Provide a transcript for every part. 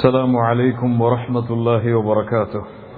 السلام عليكم ورحمة الله وبركاته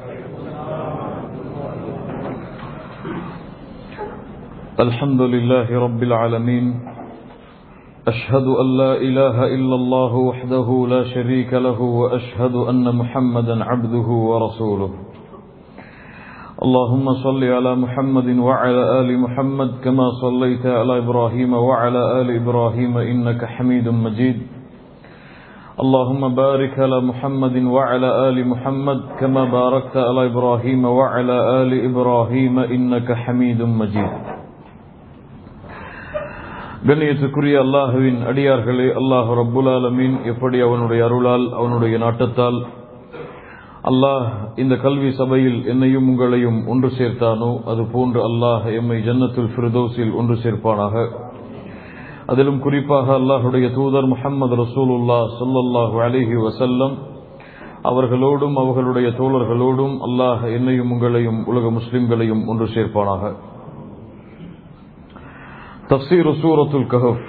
الحمد لله رب العالمين أشهد أن لا إله إلا الله وحده لا شريك له وأشهد أن محمدا عبده ورسوله اللهم صل على محمد وعلى آل محمد كما صليت على إبراهيم وعلى آل إبراهيم إنك حميد مجيد اللهم بارك على محمد وعلى آل محمد كما باركت على إبراهيم وعلى آل إبراهيم إنك حميد مجيد கண்ணியத்துக்குரிய அல்லாஹுவின் அடியார்களே அல்லாஹ் ரப்புல் ஆலமீன் எப்படி அவனுடைய அருளால் அவனுடைய நாட்டத்தால் அல்லாஹ் இந்த கல்வி சபையில் என்னையும் உங்களையும் ஒன்று சேர்த்தானோ அது போன்று அல்லாஹ் எம்மை ஜன்னத்துல் ஃபிர்தோஸில் ஒன்று சேர்ப்பானாக அதிலும் குறிப்பாக அல்லாஹுடைய தூதர் முகமது ரசூலுல்லா சொல்லல்லாஹு அலிஹி வசல்லம் அவர்களோடும் அவர்களுடைய தோழர்களோடும் அல்லாஹ் என்னையும் உங்களையும் உலக முஸ்லிம்களையும் ஒன்று சேர்ப்பானாக தப்சீர் சூரத்துல் கஹப்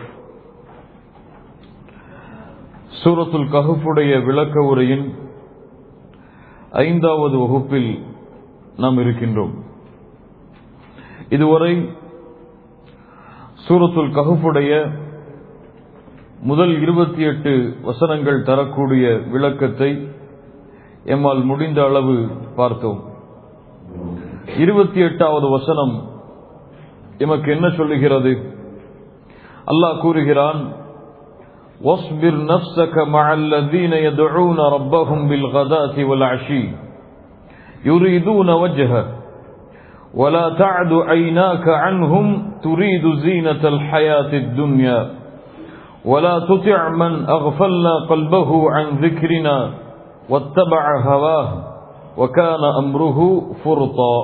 சூரத்துல் கஹப்புடைய விளக்க உரையின் ஐந்தாவது வகுப்பில் நாம் இருக்கின்றோம் இதுவரை சூரத்துல் கஹுடைய முதல் இருபத்தி எட்டு வசனங்கள் தரக்கூடிய விளக்கத்தை எம்மால் முடிந்த அளவு பார்த்தோம் இருபத்தி எட்டாவது வசனம் எமக்கு என்ன சொல்லுகிறது அல்லாஹ் கூறுகிறான் واصبر نفسك مع الذين يدعون ربهم بالغداة والعشي يريدون وجهه ولا تعد عيناك عنهم تريد زينة الحياة الدنيا ولا تطع من أغفلنا قلبه عن ذكرنا واتبع هواه وكان أمره فرطا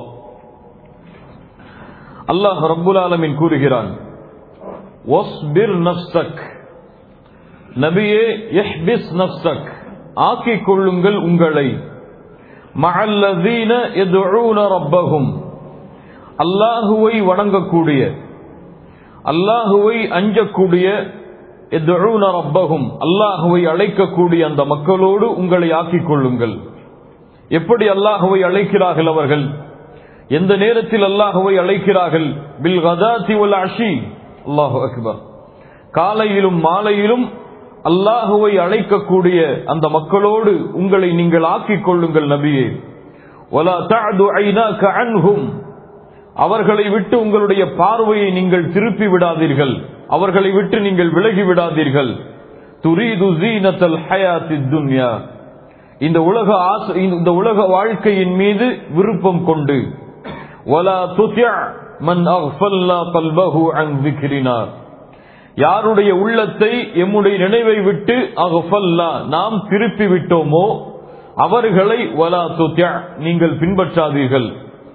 الله رب العالمين கூறுகிறான் واصبر نفسك நபியே يحبس نفسك ஆக்கிக் கொள்ளுங்கள் உங்களை مع الذين يدعون ربهم அல்லாஹுவை வணங்கக்கூடிய அல்லாஹுவை அஞ்சக்கூடிய ரப்பகும் அல்லாஹுவை அழைக்கக்கூடிய அந்த மக்களோடு உங்களை ஆக்கிக் கொள்ளுங்கள் எப்படி அல்லாஹுவை அழைக்கிறார்கள் அவர்கள் எந்த நேரத்தில் அல்லாஹுவை அழைக்கிறார்கள் பில் கதாசி உல் அஷி அல்லாஹு அக்பர் காலையிலும் மாலையிலும் அல்லாஹுவை அழைக்கக்கூடிய அந்த மக்களோடு உங்களை நீங்கள் ஆக்கிக் கொள்ளுங்கள் நபியே ஒலா தாது ஐநாக அன்ஹும் அவர்களை விட்டு உங்களுடைய பார்வையை நீங்கள் திருப்பி விடாதீர்கள் அவர்களை விட்டு நீங்கள் விலகி விடாதீர்கள் துரீது ஜீனத்தல் ஹயாத்தி துன்யா இந்த உலக ஆசை இந்த உலக வாழ்க்கையின் மீது விருப்பம் கொண்டு வலா துத்யா மன் அஃபல்லா கல்பஹு அன் திக்ரினா யாருடைய உள்ளத்தை எம்முடைய நினைவை விட்டு அகஃபல்லா நாம் திருப்பி விட்டோமோ அவர்களை வலா துத்யா நீங்கள் பின்பற்றாதீர்கள்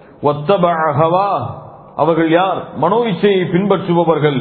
அவர்கள் யார் மனோ இச்சையை பின்பற்றுபவர்கள்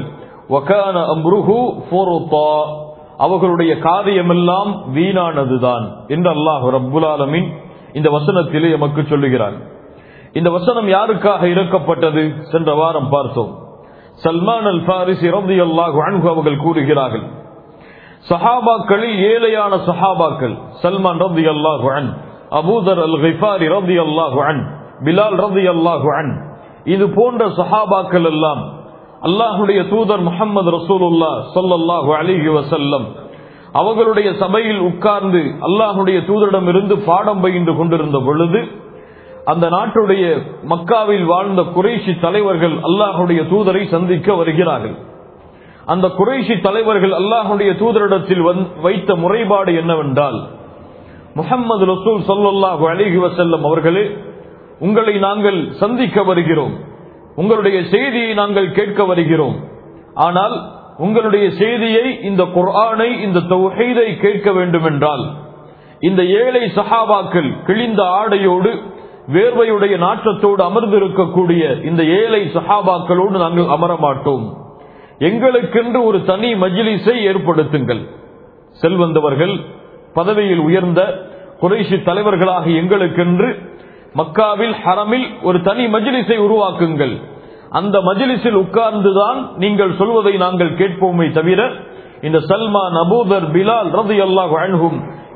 அவர்களுடைய காரியமெல்லாம் வீணானதுதான் என்று அல்லாஹ் ரப்புல் ஆலமின் இந்த வசனத்திலே எமக்கு சொல்லுகிறார் இந்த வசனம் யாருக்காக இறக்கப்பட்டது சென்ற வாரம் பார்த்தோம் சல்மான் அல் பாரிசி ரபி அல்லாஹு அன்ஹு அவர்கள் கூறுகிறார்கள் சஹாபாக்களில் ஏழையான சஹாபாக்கள் சல்மான் ரபி அல்லாஹு அன் அபூதர் அல் கிஃபாரி ரபி அல்லாஹு அன் பிலால் ரதி அல்லாஹு அன் இது போன்ற சஹாபாக்கள் எல்லாம் அல்லாஹுடைய தூதர் முகமது ரசூலுல்லா சொல்லல்லாஹு அலிஹி வசல்லம் அவர்களுடைய சபையில் உட்கார்ந்து அல்லாஹுடைய தூதரிடம் இருந்து பாடம் பயின்று கொண்டிருந்த பொழுது அந்த நாட்டுடைய மக்காவில் வாழ்ந்த குறைஷி தலைவர்கள் அல்லாஹுடைய தூதரை சந்திக்க வருகிறார்கள் அந்த குறைஷி தலைவர்கள் அல்லாஹுடைய தூதரிடத்தில் வைத்த முறைப்பாடு என்னவென்றால் முகமது ரசூல் சொல்லல்லாஹு அலிஹி வசல்லம் அவர்களே உங்களை நாங்கள் சந்திக்க வருகிறோம் உங்களுடைய செய்தியை நாங்கள் கேட்க வருகிறோம் ஆனால் உங்களுடைய செய்தியை இந்த குர்ஆனை இந்த தொகைதை கேட்க வேண்டும் என்றால் இந்த ஏழை சஹாபாக்கள் கிழிந்த ஆடையோடு வேர்வையுடைய நாற்றத்தோடு அமர்ந்திருக்கக்கூடிய இந்த ஏழை சஹாபாக்களோடு நாங்கள் அமர மாட்டோம் எங்களுக்கென்று ஒரு தனி மஜிலிஸை ஏற்படுத்துங்கள் செல்வந்தவர்கள் பதவியில் உயர்ந்த குறைசி தலைவர்களாக எங்களுக்கென்று மக்காவில் ஹரமில் ஒரு தனி மஜிலிஸை உருவாக்குங்கள் அந்த மஜிலிஸில் உட்கார்ந்துதான் நீங்கள் சொல்வதை நாங்கள் கேட்போமே தவிர இந்த சல்மான் அபூதர் பிலால் ரதி அல்லாஹ் அணுகும்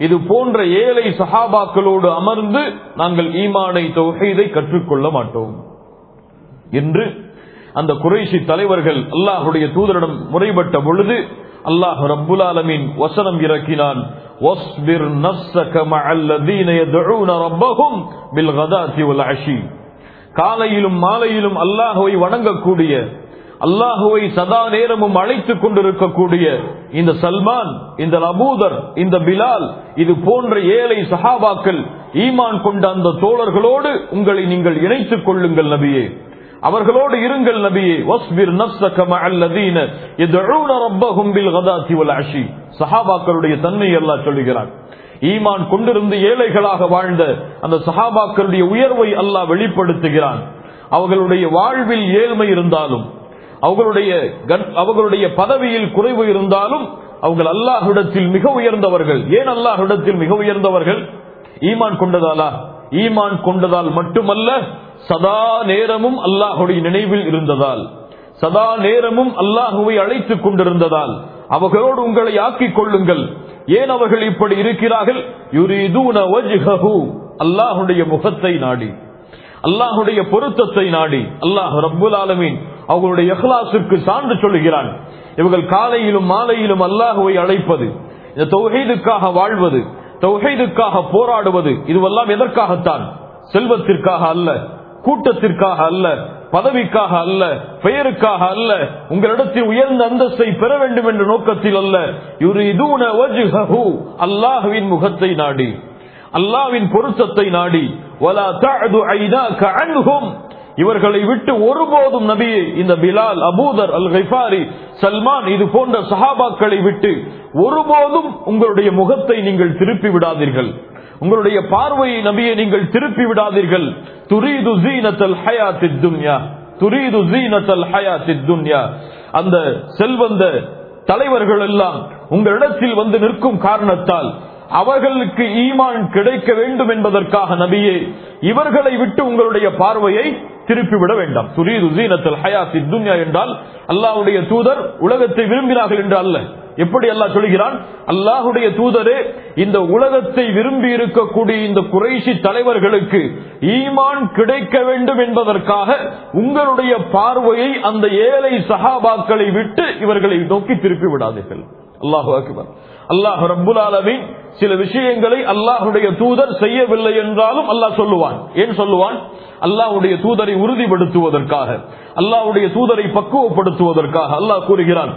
இது போன்ற ஏழை சஹாபாக்களோடு அமர்ந்து நாங்கள் ஈமானை தொகைதை கற்றுக்கொள்ள மாட்டோம் என்று அந்த குறைசி தலைவர்கள் அல்லாஹுடைய தூதரிடம் முறைப்பட்ட பொழுது அல்லாஹ் ரப்புல் ஆலமீன் வசனம் இறக்கினான் واصبر نفسك مع الذين يدعون ربهم بالغداة والعشي காலையிலும் மாலையிலும் அல்லாஹுவை வணங்கக்கூடிய அல்லாஹுவை சதா நேரமும் அழைத்துக் கொண்டிருக்கக்கூடிய இந்த சல்மான் இந்த அபூதர் இந்த பிலால் இது போன்ற ஏழை சஹாபாக்கள் ஈமான் கொண்ட அந்த தோழர்களோடு உங்களை நீங்கள் இணைத்துக் கொள்ளுங்கள் நபியே அவர்களோடு இருங்கள் நபியே வஸ்பிர் நஃப்ஸக மஅல்லதீன யதுஊன ரப்பஹும் பில் கதாத்தி வல் அஷி சஹாபாக்களுடைய தன்மை அல்லாஹ் சொல்லுகிறான் ஈமான் கொண்டிருந்து ஏழைகளாக வாழ்ந்த அந்த சஹாபாக்களுடைய உயர்வை அல்லாஹ் வெளிப்படுத்துகிறான் அவர்களுடைய வாழ்வில் ஏழ்மை இருந்தாலும் அவர்களுடைய அவர்களுடைய பதவியில் குறைவு இருந்தாலும் அவர்கள் அல்லாஹ்விடத்தில் மிக உயர்ந்தவர்கள் ஏன் அல்லாஹ்விடத்தில் மிக உயர்ந்தவர்கள் ஈமான் கொண்டதாலா ஈமான் கொண்டதால் மட்டுமல்ல சதா நேரமும் அல்லாஹுடைய நினைவில் இருந்ததால் சதா நேரமும் அல்லாஹுவை அழைத்துக் கொண்டிருந்ததால் அவர்களோடு உங்களை ஆக்கிக் கொள்ளுங்கள் ஏன் அவர்கள் இப்படி இருக்கிறார்கள் அல்லாஹுடைய முகத்தை நாடி அல்லாஹுடைய பொருத்தத்தை நாடி அல்லாஹ் ரப்புல் ஆலமீன் அவர்களுடைய எஹ்லாசுக்கு சான்று சொல்லுகிறான் இவர்கள் காலையிலும் மாலையிலும் அல்லாஹுவை அழைப்பது இந்த தொகைதுக்காக வாழ்வது தொகைதுக்காக போராடுவது இதுவெல்லாம் எதற்காகத்தான் செல்வத்திற்காக அல்ல கூட்டத்திற்காக அல்ல பதவிக்காக அல்ல பெயருக்காக அல்ல உங்களிடத்தில் உயர்ந்த அந்தஸ்தை பெற வேண்டும் என்ற நோக்கத்தில் அல்ல இவரு அல்லாஹுவின் முகத்தை நாடி அல்லாவின் பொருத்தத்தை நாடி இவர்களை விட்டு ஒருபோதும் நபியே இந்த பிலால் அபூதர் அல் கைஃபாரி சல்மான் இது போன்ற சஹாபாக்களை விட்டு ஒருபோதும் உங்களுடைய முகத்தை நீங்கள் திருப்பி விடாதீர்கள் உங்களுடைய பார்வையை நபியை நீங்கள் திருப்பி விடாதீர்கள் துரீது ஜீனத்தல் ஹயாத்தி துன்யா துரீது ஜீனத்தல் ஹயாத்தி துன்யா அந்த செல்வந்த தலைவர்கள் எல்லாம் உங்களிடத்தில் வந்து நிற்கும் காரணத்தால் அவர்களுக்கு ஈமான் கிடைக்க வேண்டும் என்பதற்காக நபியே இவர்களை விட்டு உங்களுடைய பார்வையை திருப்பிவிட வேண்டாம் துரீது ஜீனத்தல் ஹயாத்தி துன்யா என்றால் அல்லாஹுடைய தூதர் உலகத்தை விரும்பினார்கள் என்று அல்ல எப்படி அல்லாஹ் சொல்கிறான் அல்லாஹுடைய தூதரே இந்த உலகத்தை விரும்பி இருக்கக்கூடிய இந்த குறைசி தலைவர்களுக்கு ஈமான் கிடைக்க வேண்டும் என்பதற்காக உங்களுடைய பார்வையை அந்த ஏழை சஹாபாக்களை விட்டு இவர்களை நோக்கி திருப்பி விடாதீர்கள் அல்லாஹு அக்பர் அல்லாஹ் ரப்புல் ஆலமீன் சில விஷயங்களை அல்லாஹுடைய தூதர் செய்யவில்லை என்றாலும் அல்லாஹ் சொல்லுவான் ஏன் சொல்லுவான் அல்லாஹுடைய தூதரை உறுதிப்படுத்துவதற்காக அல்லாஹுடைய தூதரை பக்குவப்படுத்துவதற்காக அல்லாஹ் கூறுகிறான்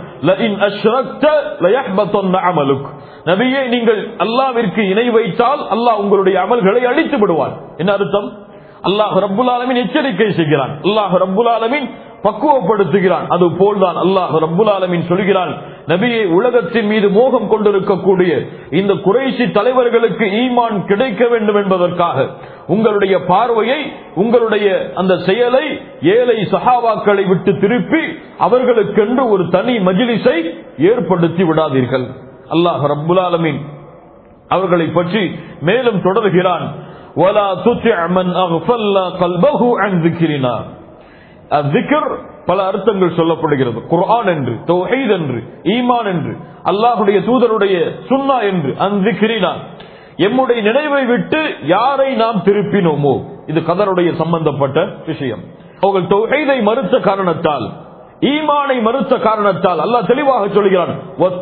நபியே நீங்கள் அல்லாவிற்கு இணை வைத்தால் அல்லாஹ் உங்களுடைய அமல்களை அழித்து விடுவான் என்ன அர்த்தம் அல்லாஹ் ரப்புல் ஆலமின் எச்சரிக்கை செய்கிறான் அல்லாஹ் ரப்புல் ஆலமின் பக்குவப்படுத்துகிறான் அது போல்தான் அல்லாஹ் ரப்புல் ஆலமின் சொல்கிறான் நபியை உலகத்தின் மீது மோகம் கொண்டிருக்கக்கூடிய இந்த குறைசி தலைவர்களுக்கு ஈமான் கிடைக்க வேண்டும் என்பதற்காக உங்களுடைய பார்வையை உங்களுடைய அந்த செயலை ஏழை சஹாவாக்களை விட்டு திருப்பி அவர்களுக்கென்று ஒரு தனி மஜிலிஸை ஏற்படுத்தி விடாதீர்கள் அல்லாஹ் ரப்புல் ஆலமின் அவர்களை பற்றி மேலும் தொடர்கிறான் ولا تطع من اغفلنا قلبه عن ذكرنا الذكر பல அர்த்தங்கள் சொல்லப்படுகிறது குர்ஆன் என்று தௌஹீத் என்று ஈமான் என்று அல்லாஹுடைய தூதருடைய சுன்னா என்று அந்திக்கிரினா எம்முடைய நினைவை விட்டு யாரை நாம் திருப்பினோமோ இது கதருடைய சம்பந்தப்பட்ட விஷயம் அவர்கள் தௌஹீதை மறுத்த காரணத்தால் ஈமானை மறுத்த காரணத்தால் அல்லாஹ் தெளிவாக சொல்கிறான்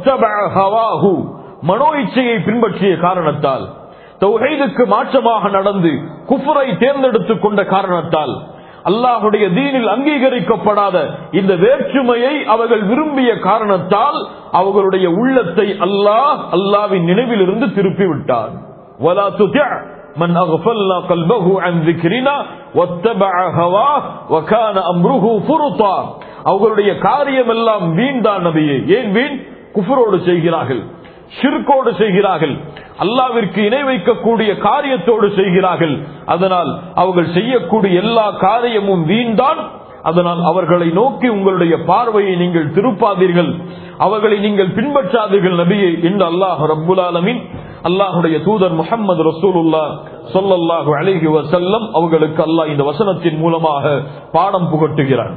மனோ இச்சையை பின்பற்றிய காரணத்தால் தௌஹீதுக்கு மாற்றமாக நடந்து குஃபரை தேர்ந்தெடுத்துக் கொண்ட காரணத்தால் அல்லாஹுடைய தீனில் அங்கீகரிக்கப்படாத இந்த வேற்றுமையை அவர்கள் விரும்பிய காரணத்தால் அவர்களுடைய உள்ளத்தை அல்லாஹ் அல்லாவின் நினைவில் இருந்து திருப்பி விட்டார் من أغفلنا قلبه عن ذكرنا واتبع هواه وكان أمره فرطا அவர்களுடைய காரியம் எல்லாம் வீண் தான் நபியே ஏன் வீண் குஃபரோடு செய்கிறார்கள் ஷிர்கோடு செய்கிறார்கள் அல்லாவிற்கு இணை வைக்கக்கூடிய காரியத்தோடு செய்கிறார்கள் அதனால் அவர்கள் செய்யக்கூடிய எல்லா காரியமும் வீண்தான் அதனால் அவர்களை நோக்கி உங்களுடைய பார்வையை நீங்கள் திருப்பாதீர்கள் அவர்களை நீங்கள் பின்பற்றாதீர்கள் நபியை என்று அல்லாஹ் ரப்புல் ஆலமின் அல்லாஹுடைய தூதர் முகமது ரசூலுல்லா சொல்லல்லாஹு அழகி வசல்லம் அவர்களுக்கு அல்லாஹ் இந்த வசனத்தின் மூலமாக பாடம் புகட்டுகிறார்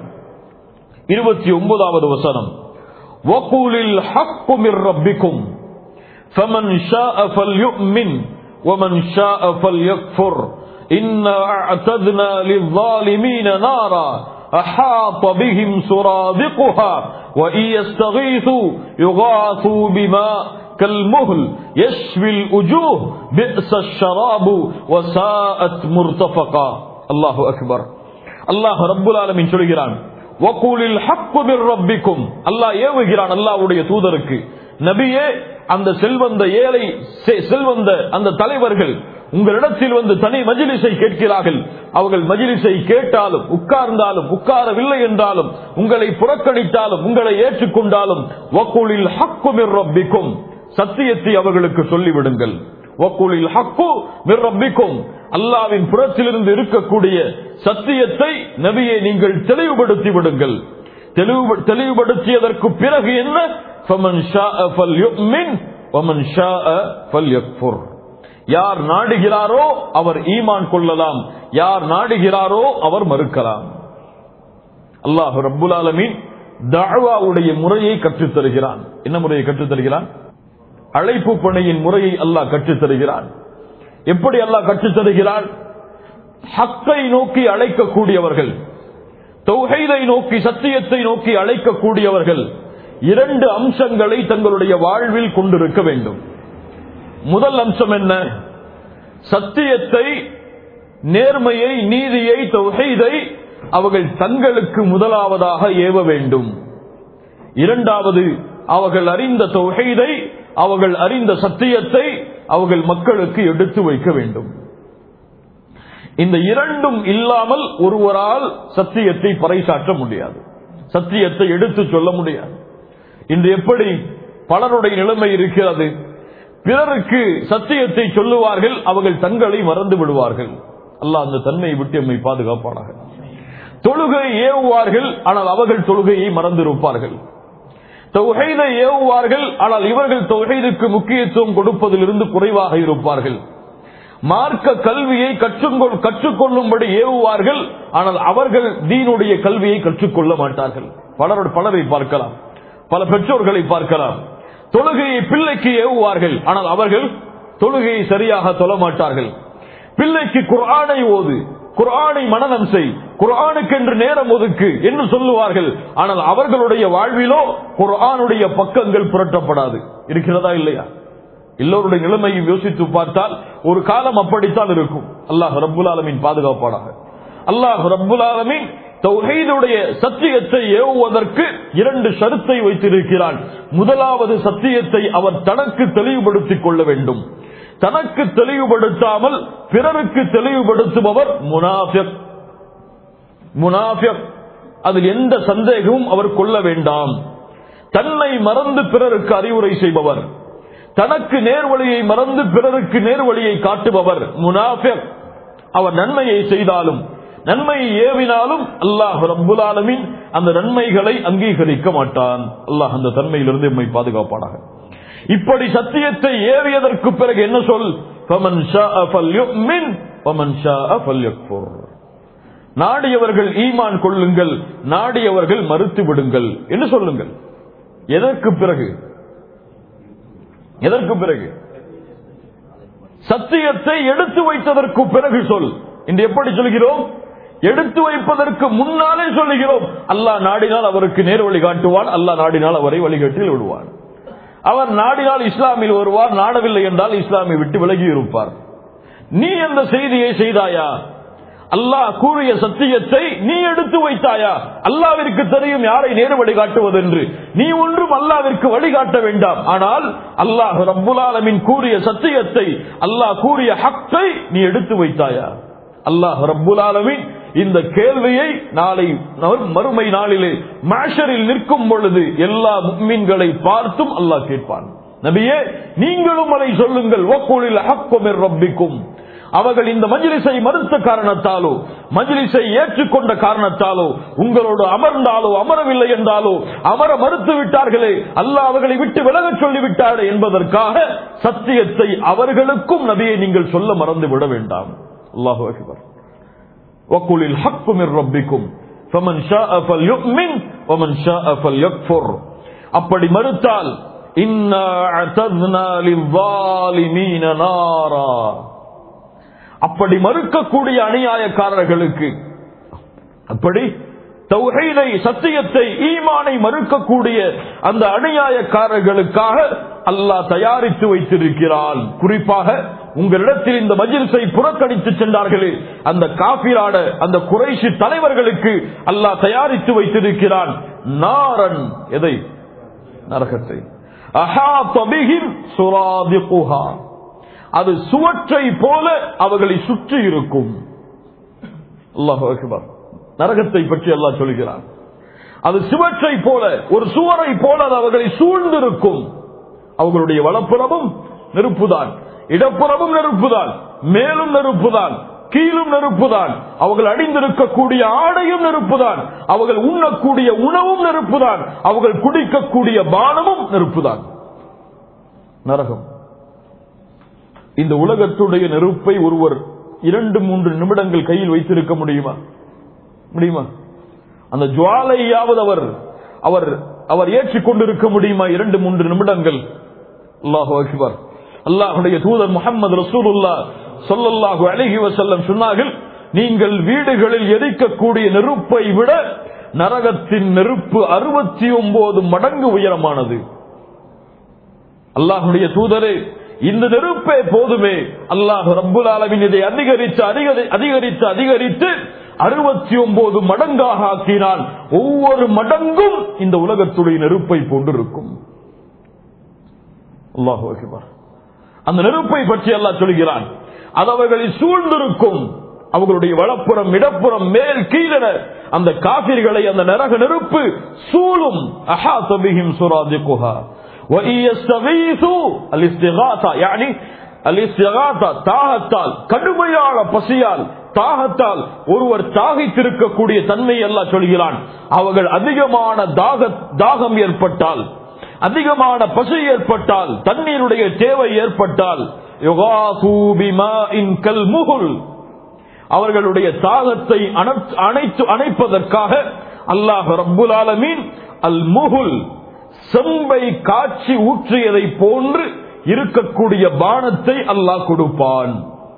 இருபத்தி ஒன்பதாவது வசனம் வக்கூலில் ஹக்குமிர் ரப்பிக்கும் فمن شاء فليؤمن ومن شاء فليكفر إنا أعتدنا للظالمين نارا أحاط بهم سرادقها وإن يستغيثوا يغاثوا بماء كالمهل يشوي الوجوه بئس الشراب وساءت مرتفقا الله أكبر الله رب العالمين சொல்கிறான் வக்கூலில் ஹக்கு மிர் ரப்பிக்கும் அல்லாஹ் ஏவுகிறான் அல்லாஹ்வுடைய தூதருக்கு நபியே அந்த செல்வந்த ஏழை செ- செல்வந்த அந்த தலைவர்கள் உங்களிடத்தில் வந்து தனி மஜிலிஸை கேட்கிறார்கள் அவர்கள் மஜிலிஸை கேட்டாலும் உட்கார்ந்தாலும் உட்காரவில்லை என்றாலும் உங்களை புறக்கணித்தாலும் உங்களை ஏற்றுக்கொண்டாலும் வக்கூலில் ஹக்கு மிர் ரப்பிக்கும் சத்தியத்தை அவர்களுக்கு சொல்லிவிடுங்கள் வக்கூலில் ஹக்கு மிர் ரப்பிக்கும் அல்லாவின் புறத்திலிருந்து இருக்கக்கூடிய சத்தியத்தை நபியை நீங்கள் தெளிவுபடுத்தி விடுங்கள் தெளிவு- தெளிவுபடுத்தியதற்கு பிறகு என்ன فَمَنْ شَاءَ فَلْيُؤْمِنْ وَمَنْ شَاءَ فَلْيَكْفُرْ யார் நாடுகிறாரோ அவர் ஈமான் கொள்ளலாம் யார் நாடுகிறாரோ அவர் மறுக்கலாம் அல்லாஹ் ரப்புல் ஆலமீன் தஅவாவுடைய முறையை கற்றுத் தருகிறான் என்ன முறையை கற்றுத் தருகிறான் அழைப்பு பணியின் முறையை அல்லாஹ் கற்றுத் தருகிறான் எப்படி அல்லாஹ் கற்றுத் தருகிறான் ஹக்கை நோக்கி அழைக்கக்கூடியவர்கள் தௌஹீதை நோக்கி சத்தியத்தை நோக்கி அழைக்கக்கூடியவர்கள் இரண்டு அம்சங்களை தங்களுடைய வாழ்வில் கொண்டிருக்க வேண்டும் முதல் அம்சம் என்ன சத்தியத்தை நேர்மையை நீதியை தௌஹீதை அவர்கள் தங்களுக்கு முதலாவதாக ஏவ வேண்டும் இரண்டாவது அவர்கள் அறிந்த தொகைதை அவர்கள் அறிந்த சத்தியத்தை அவர்கள் மக்களுக்கு எடுத்து வைக்க வேண்டும் இந்த இரண்டும் இல்லாமல் ஒருவரால் சத்தியத்தை பறைசாற்ற முடியாது சத்தியத்தை எடுத்து சொல்ல முடியாது இன்று எப்படி பலருடைய நிலைமை இருக்கிறது பிறருக்கு சத்தியத்தை சொல்லுவார்கள் அவர்கள் தங்களை மறந்து விடுவார்கள் அல்லாஹ் அந்த தன்மையை விட்டு எம்மை பாதுகாப்பானாக தொழுகை ஏவுவார்கள் ஆனால் அவர்கள் தொழுகையை மறந்திருப்பார்கள் தொகைதை ஏவுவார்கள் ஆனால் இவர்கள் தொகைதுக்கு முக்கியத்துவம் கொடுப்பதிலிருந்து குறைவாக இருப்பார்கள் மார்க்க கல்வியை கற்றுக்கொள் கற்றுக்கொள்ளும்படி ஏவுவார்கள் ஆனால் அவர்கள் தீனுடைய கல்வியை கற்றுக்கொள்ள மாட்டார்கள் பலரோட பலரை பார்க்கலாம் பல பெற்றோர்களை பார்க்கலாம் தொழுகையை பிள்ளைக்கு ஏவுவார்கள் ஆனால் அவர்கள் தொழுகையை சரியாக தொழ மாட்டார்கள் பிள்ளைக்கு குர்ஆனை ஓது குர்ஆனை மனநம் செய் குர்ஆனுக்கென்று நேரம் ஒதுக்கு என்று சொல்லுவார்கள் ஆனால் அவர்களுடைய வாழ்விலோ குர்ஆனுடைய பக்கங்கள் புரட்டப்படாது இருக்கிறதா இல்லையா எல்லோருடைய நிலைமையை யோசித்து பார்த்தால் ஒரு காலம் அப்படித்தான் இருக்கும் அல்லாஹ் ரப்புல் ஆலமின் பாதுகாப்பானாக அல்லாஹ் ரப்புல் ஆலமின் தௌஹீதுடைய சத்தியத்தை ஏவுவதற்கு இரண்டு ஷருத்தை வைத்திருக்கிறான் முதலாவது சத்தியத்தை அவர் தனக்கு தெளிவுபடுத்திக் கொள்ள வேண்டும் தனக்கு தெளிவுபடுத்தாமல் பிறருக்கு தெளிவுபடுத்துபவர் முனாஃபிக் முனாஃபிக் அதில் எந்த சந்தேகமும் அவர் கொள்ள வேண்டாம் தன்னை மறந்து பிறருக்கு அறிவுரை செய்பவர் தனக்கு நேர்வழியை மறந்து பிறருக்கு நேர்வழியை காட்டுபவர் முனாஃபிக் அவர் நன்மையை செய்தாலும் நன்மையை ஏவினாலும் அல்லாஹ் ரப்புல் ஆலமீன் அந்த நன்மைகளை அங்கீகரிக்க மாட்டான் அல்லாஹ் அந்த தன்மையிலிருந்து எம்மை பாதுகாப்பானாக இப்படி சத்தியத்தை ஏவியதற்கு பிறகு என்ன சொல் فَمَنْ شَاءَ فَلْيُؤْمِنْ وَمَنْ شَاءَ فَلْيَكْفُرْ நாடியவர்கள் ஈமான் கொள்ளுங்கள் நாடியவர்கள் மறுத்து விடுங்கள் என்று சொல்லுங்கள் எதற்கு பிறகு எதற்கு பிறகு சத்தியத்தை எடுத்து வைத்ததற்கு பிறகு சொல் இன்று எப்படி சொல்கிறோம் எடுத்து வைப்பதற்கு முன்னாலே சொல்லுகிறோம் அல்லாஹ் நாடினால் அவருக்கு நேர் வழி காட்டுவான் அல்லாஹ் நாடினால் அவரை வழிகாட்டில் விடுவான் அவர் நாடினால் இஸ்லாமில் வருவார் நாடவில்லை என்றால் இஸ்லாமை விட்டு விலகி இருப்பார் நீ அந்த செய்தியை செய்தாயா அல்லாஹ் கூறிய சத்தியத்தை நீ எடுத்து வைத்தாயா அல்லாவிற்கு தெரியும் யாரை நேரு வழிகாட்டுவதென்று நீ ஒன்றும் அல்லாவிற்கு வழிகாட்ட வேண்டாம் ஆனால் அல்லாஹ் ரப்புலாலமின் கூறிய சத்தியத்தை அல்லாஹ் கூறிய ஹக்கை நீ எடுத்து வைத்தாயா அல்லாஹ் ரப்புலாலமின் இந்த கேள்வியை நாளை மறுமை நாளிலே மாஷரில் நிற்கும் பொழுது எல்லா முக்மீன்களை பார்த்தும் அல்லாஹ் கேட்பான் நபியே நீங்களும் அதை சொல்லுங்கள் ஒக்குளில் ஹக்குமிர் ரப்பிக்கும் அவர்கள் இந்த மஜ்லிஸை மறுத்த காரணத்தாலோ மஜ்லிஸை ஏற்றுக்கொண்ட காரணத்தாலோ உங்களோடு அமர்ந்தாலோ அமரவில்லை என்றாலோ அமர மறுத்து விட்டார்களே அல்லாஹ் அவர்களை விட்டு விலகச் சொல்லிவிட்டாரே என்பதற்காக சத்தியத்தை அவர்களுக்கும் நபியை நீங்கள் சொல்ல மறந்து விட வேண்டாம் அல்லாஹு அக்பர் வக்குலில் ஹக்கு மிர் ரப்பிக்கும் ஃபமன் ஷாஅ ஃபல்யுமின் வமன் ஷாஅ ஃபல்யக்ஃபுர் அப்படி மறுத்தால் இன்னா அஅதத்னா லிஸ்ஸாலிமீன நாரா அப்படி மறுக்கக்கூடிய அநியாயக்காரர்களுக்கு அப்படி தௌஹீதை சத்தியத்தை ஈமானை மறுக்கக்கூடிய அந்த அநியாயக்காரர்களுக்காக அல்லாஹ் தயாரித்து வைத்திருக்கிறான் குறிப்பாக உங்களிடத்தில் இந்த மஜில்ஸை புறக்கணித்து சென்றார்களே அந்த காபிரான அந்த குறைஷி தலைவர்களுக்கு அல்லாஹ் தயாரித்து வைத்திருக்கிறான் நாரன் எதை நரகத்தை அஹாத பிஹிம் சுராதிகுஹா அது சுவற்றை போல அவர்களை சுற்றி இருக்கும் அல்லாஹ் அக்பர் நரகத்தை பற்றி அல்லாஹ் சொல்கிறான் அது சுவற்றை போல ஒரு சுவரை போல அது அவர்களை சூழ்ந்திருக்கும் அவர்களுடைய வலப்புறமும் நெருப்புதான் இடப்புறமும் நெருப்புதான் மேலும் நெருப்புதான் கீழும் நெருப்புதான் அவர்கள் அணிந்திருக்கக்கூடிய ஆடையும் நெருப்புதான் அவர்கள் உண்ணக்கூடிய உணவும் நெருப்புதான் அவர்கள் குடிக்கக்கூடிய பானமும் நெருப்புதான் நரகம் இந்த உலகத்துடைய நெருப்பை ஒருவர் இரண்டு மூன்று நிமிடங்கள் கையில் வைத்திருக்க முடியுமா முடியுமா அந்த ஜுவாலையாவது அவர் அவர் அவர் ஏற்றிக் கொண்டிருக்க முடியுமா இரண்டு மூன்று நிமிடங்கள் அல்லாஹு அக்பர் அல்லாஹுடைய தூதர் முகமது ரசூலுல்லா சொல்லல்லாஹு அழகி வசல்லம் சொன்னார்கள் நீங்கள் வீடுகளில் எரிக்கக்கூடிய நெருப்பை விட நரகத்தின் நெருப்பு அறுபத்தி ஒன்பது மடங்கு உயரமானது அல்லாஹுடைய தூதரே இந்த நெருப்பே போதுமே அல்லாஹ் ரப்புல் ஆலமின் இதை அதிகரித்து அதிகரி- அதிகரித்து அதிகரித்து அறுபத்தி ஒன்பது மடங்காக ஆக்கினான் ஒவ்வொரு மடங்கும் இந்த உலகத்துடைய நெருப்பை போன்றிருக்கும் அல்லாஹு அக்பர் அந்த நெருப்பை பற்றி அல்லாஹ் சொல்கிறான் அது அவர்களை சூழ்ந்திருக்கும் அவர்களுடைய வலப்புறம் இடப்புறம் மேல் கீழென அந்த காபிர்களை அந்த நரக நெருப்பு சூழும் அஹாத பிஹிம் சுராதிகுஹா وَإِنْ يَسْتَغِيثُوا الاستغاثة يعني الاستغاثة தாகத்தால் கடுமையான பசியால் தாகத்தால் ஒருவர் தாகித்திருக்கக்கூடிய தன்மை எல்லாம் சொல்கிறான் அவர்கள் அதிகமான தாக தாகம் ஏற்பட்டால் அதிகமான பசி ஏற்பட்டால் தண்ணீருடைய தேவை ஏற்பட்டால் யுகாசூ பிமாஇன் கல்முகுல் அவர்களுடைய தாகத்தை அணைத்து- அணைத்து அணைப்பதற்காக அல்லாஹ் ரப்புல் ஆலமீன் அல் முகுல் செம்பை காட்சி ஊற்றியதை போன்று இருக்கக்கூடிய பானத்தை அல்லாஹ் கொடுப்பான்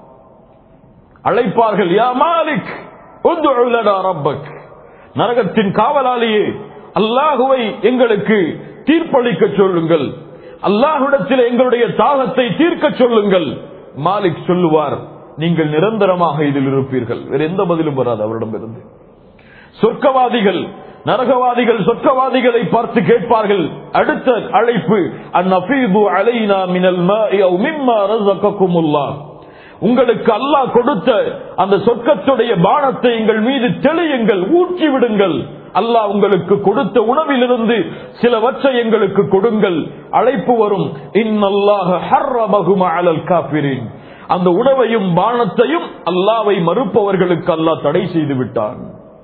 அழைப்பார்கள் யா மாலிக் உத்உ லனா ரப்பக் நரகத்தின் காவலாளியே அல்லாஹுவை எங்களுக்கு தீர்ப்பளிக்க சொல்லுங்கள் அல்லாஹ்விடத்தில் எங்களுடைய தாகத்தை தீர்க்க சொல்லுங்கள் மாலிக் சொல்லுவார் நீங்கள் நிரந்தரமாக இதில் இருப்பீர்கள் வேற எந்த பதிலும் வராது அவரிடமிருந்து சொர்க்கவாதிகள் நரகவாதிகள் சொர்க்கவாதிகளை பார்த்து கேட்பார்கள் அடுத்த அழைப்பு அந்நஃபீது அலைனா மினல் மாஇ அவ் மிம்மா ரஸககுமுல்லாஹ் உங்களுக்கு அல்லாஹ் கொடுத்த அந்த சொர்க்கத்துடைய பானத்தை எங்கள் மீது தெளியுங்கள் ஊற்றி விடுங்கள் அல்லாஹ் உங்களுக்கு கொடுத்த உணவிலிருந்து சிலவற்றை எங்களுக்கு கொடுங்கள் அழைப்பு வரும் இன்னல்லாஹ ஹர்ரமஹும அலல் காஃபிரின் அந்த உணவையும் பானத்தையும் அல்லாவை மறுப்பவர்களுக்கு அல்லாஹ் தடை செய்து விட்டான்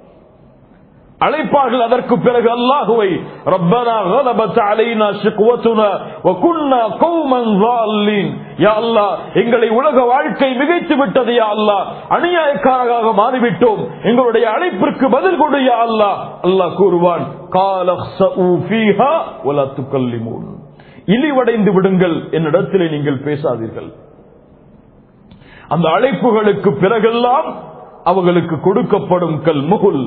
அழைப்பார்கள் அதற்கு பிறகு அல்லாஹுவை ரப்பனா غلبت علينا شقوتنا وكنا قوما ضالين யா அல்லாஹ் எங்களை உலக வாழ்க்கை மிகைத்து விட்டது யா அல்லாஹ் அநியாயக்காரராக மாறிவிட்டோம் எங்களுடைய அழைப்பிற்கு பதில் கொடு யா அல்லாஹ் அல்லாஹ் கூறுவான் قال اخسئوا فيها ولا تكلمون இழிவடைந்து விடுங்கள் என்னிடத்திலே நீங்கள் பேசாதீர்கள் அந்த அழைப்புகளுக்கு பிறகெல்லாம் அவர்களுக்கு கொடுக்கப்படும் கல் முகுல்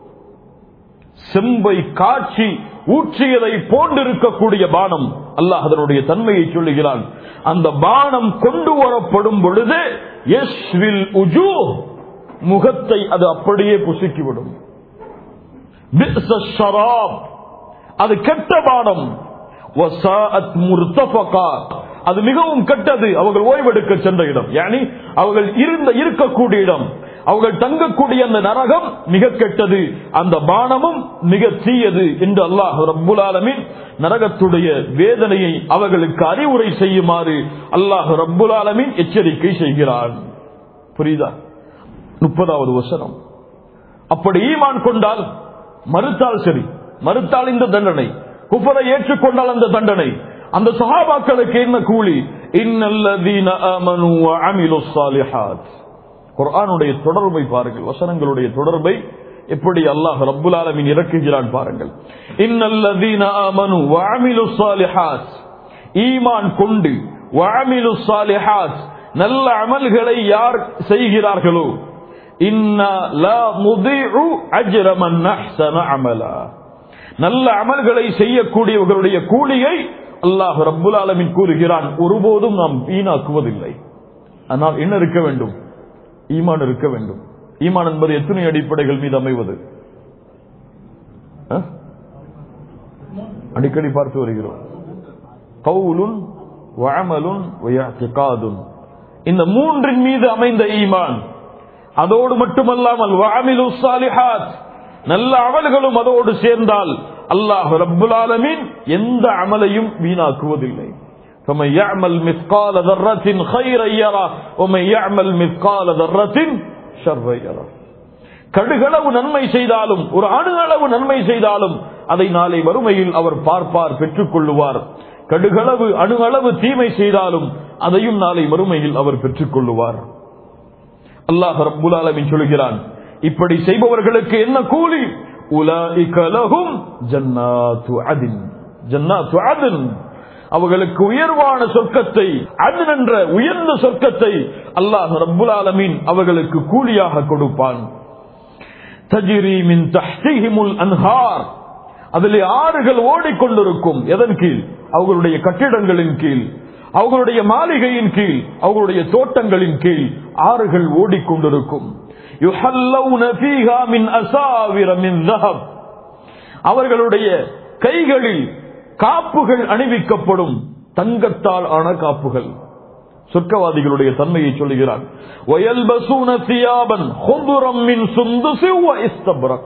செம்பை காட்சி ஊற்றியதை போன்றிருக்கக்கூடிய பானம் அல்லாஹ் அதனுடைய தன்மையை சொல்லுகிறான் அந்த பானம் கொண்டு வரப்படும் பொழுது யஷ்வில் உஜூ முகத்தை அது அப்படியே புசுக்கிவிடும் பிஸ ஷராப். அது கெட்ட பானம் வசாஅத் முர்தஃபகா. அது மிகவும் கெட்டது அவர்கள் ஓய்வெடுக்க சென்ற இடம் யானி அவர்கள் இருந்த இருக்கக்கூடிய இடம் அவர்கள் தங்கக்கூடிய அந்த நரகம் மிக கெட்டது அந்த பானமும் மிக தீயது என்று அல்லாஹ் ரப்புல் ஆலமீன் நரகத்துடைய வேதனையை அவர்களுக்கு அறிவுரை செய்யுமாறு அல்லாஹ் ரப்புல் ஆலமீன் எச்சரிக்கை செய்கிறான் புரியுதா முப்பதாவது வசனம் அப்படி ஈமான் கொண்டால் மறுத்தால் சரி மறுத்தால் இந்த தண்டனை குஃபரை ஏற்றுக்கொண்டால் அந்த தண்டனை அந்த சஹாபாக்களுக்கு என்ன கூலி இன்னல்லதீன ஆமனு வ அமிலுஸ் ஸாலிஹாத் குர்ஆனுடைய தொடர்பை பாருங்கள் வசனங்களுடைய தொடர்பை எப்படி அல்லாஹ் ரப்புல் ஆலமீன் இறக்குகிறான் பாருங்கள் இன்னல்லதீன ஆமனு வ அமிலுஸ் ஸாலிஹாத் ஈமான் கொண்டு வஅமிலு ஸாலிஹாத் நல்ல அமல்களை யார் செய்கிறார்களோ இன்னா லா முதிஉ அஜ்ர மன் அஹ்ஸன அமலா நல்ல அமல்களை செய்யக்கூடியவர்களுடைய கூலியை அல்லாஹ் ரப்புல் ஆலமீன் கூறுகிறான் ஒருபோதும் நாம் வீணாக்குவதில்லை ஆனால் என்ன இருக்க வேண்டும் ஈமான் இருக்க வேண்டும் ஈமான் என்பது எத்தனை அடிப்படைகள் மீது அமைவது அஹ்? அடிக்கடி பார்த்து வருகிறோம் கவுலுன் வஅமலுன் வயஅ்திகாதுன் இந்த மூன்றின் மீது அமைந்த ஈமான் அதோடு மட்டுமல்லாமல் வஅமிலு ஸாலிஹாத் நல்ல அமல்களும் அதோடு சேர்ந்தால் அல்லாஹ் ரப்புல் ஆலமீன் எந்த அமலையும் வீணாக்குவதில்லை فمن يعمل مثقال ذرة خيرا يره ومن يعمل مثقال ذرة شرا يره கடுகளவு நன்மை செய்தாலும் ஒரு அணு அளவு நன்மை செய்தாலும் அதை நாளை வறுமையில் அவர் பார்ப்பார் பெற்றுக் கொள்ளுவார் கடுகளவு அணு அளவு தீமை செய்தாலும் அதையும் நாளை வறுமையில் அவர் பெற்றுக் கொள்ளுவார் அல்லாஹ் ரப்புல் ஆலமீன் சொல்கிறான் இப்படி செய்பவர்களுக்கு என்ன கூலி உலாஇக லஹும் ஜன்னாத்து அதின் ஜன்னாத்து அதின் அவர்களுக்கு உயர்வான சொர்க்கத்தை அதன் என்ற உயர்ந்த சொர்க்கத்தை அல்லாஹ் ரப்புல் ஆலமீன் அவர்களுக்கு கூலியாக கொடுப்பான் தஜிரி மின் தஹ்திஹிமுல் அன்ஹார் அதிலே ஆறுகள் ஓடிக்கொண்டிருக்கும் எதன் கீழ் அவர்களுடைய கட்டிடங்களின் கீழ் அவர்களுடைய மாளிகையின் கீழ் அவர்களுடைய தோட்டங்களின் கீழ் ஆறுகள் ஓடிக்கொண்டிருக்கும் யுஹல்லவுன ஃபீஹா மின் அசாவிர மின் ذهب அவர்களுடைய கைகளில் காப்புகள் அணிவிக்கப்படும் தங்கத்தால் ஆன காப்புகள் சொர்க்கவாதிகளுடைய தன்மையை சொல்லுகிறான் وَيَلْبَسُونَ ثِيَابًا خُضُرًا مِنْ سُنْدُسٍ وَإِسْتَبْرَقٍ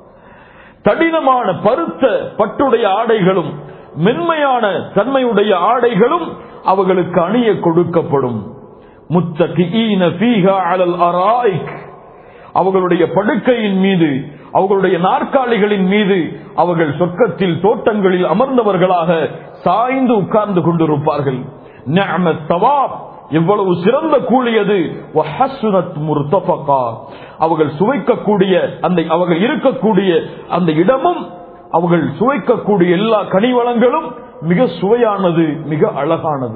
கடினமான பருத்த பட்டுடைய ஆடைகளும் மென்மையான தன்மையுடைய ஆடைகளும் அவர்களுக்கு அணிய கொடுக்கப்படும் முத்தகிஈன ஃபீஹா அலல் அராய்க் அவர்களுடைய படுக்கையின் மீது அவர்களுடைய நாற்காலிகளின் மீது அவர்கள் சொர்க்கத்தில் தோட்டங்களில் அமர்ந்தவர்களாக சாய்ந்து உட்கார்ந்து கொண்டிருப்பார்கள் நிஅமத் தவாப் எவ்வளவு சிறந்த கூலி அது வஹஸ்ஸுனத் முர்தஃபகா. அவர்கள் சுவைக்கக்கூடிய அந்த அவர்கள் இருக்கக்கூடிய அந்த இடமும் அவர்கள் சுவைக்கக்கூடிய எல்லா கனிவளங்களும் மிக சுவையானது மிக அழகானது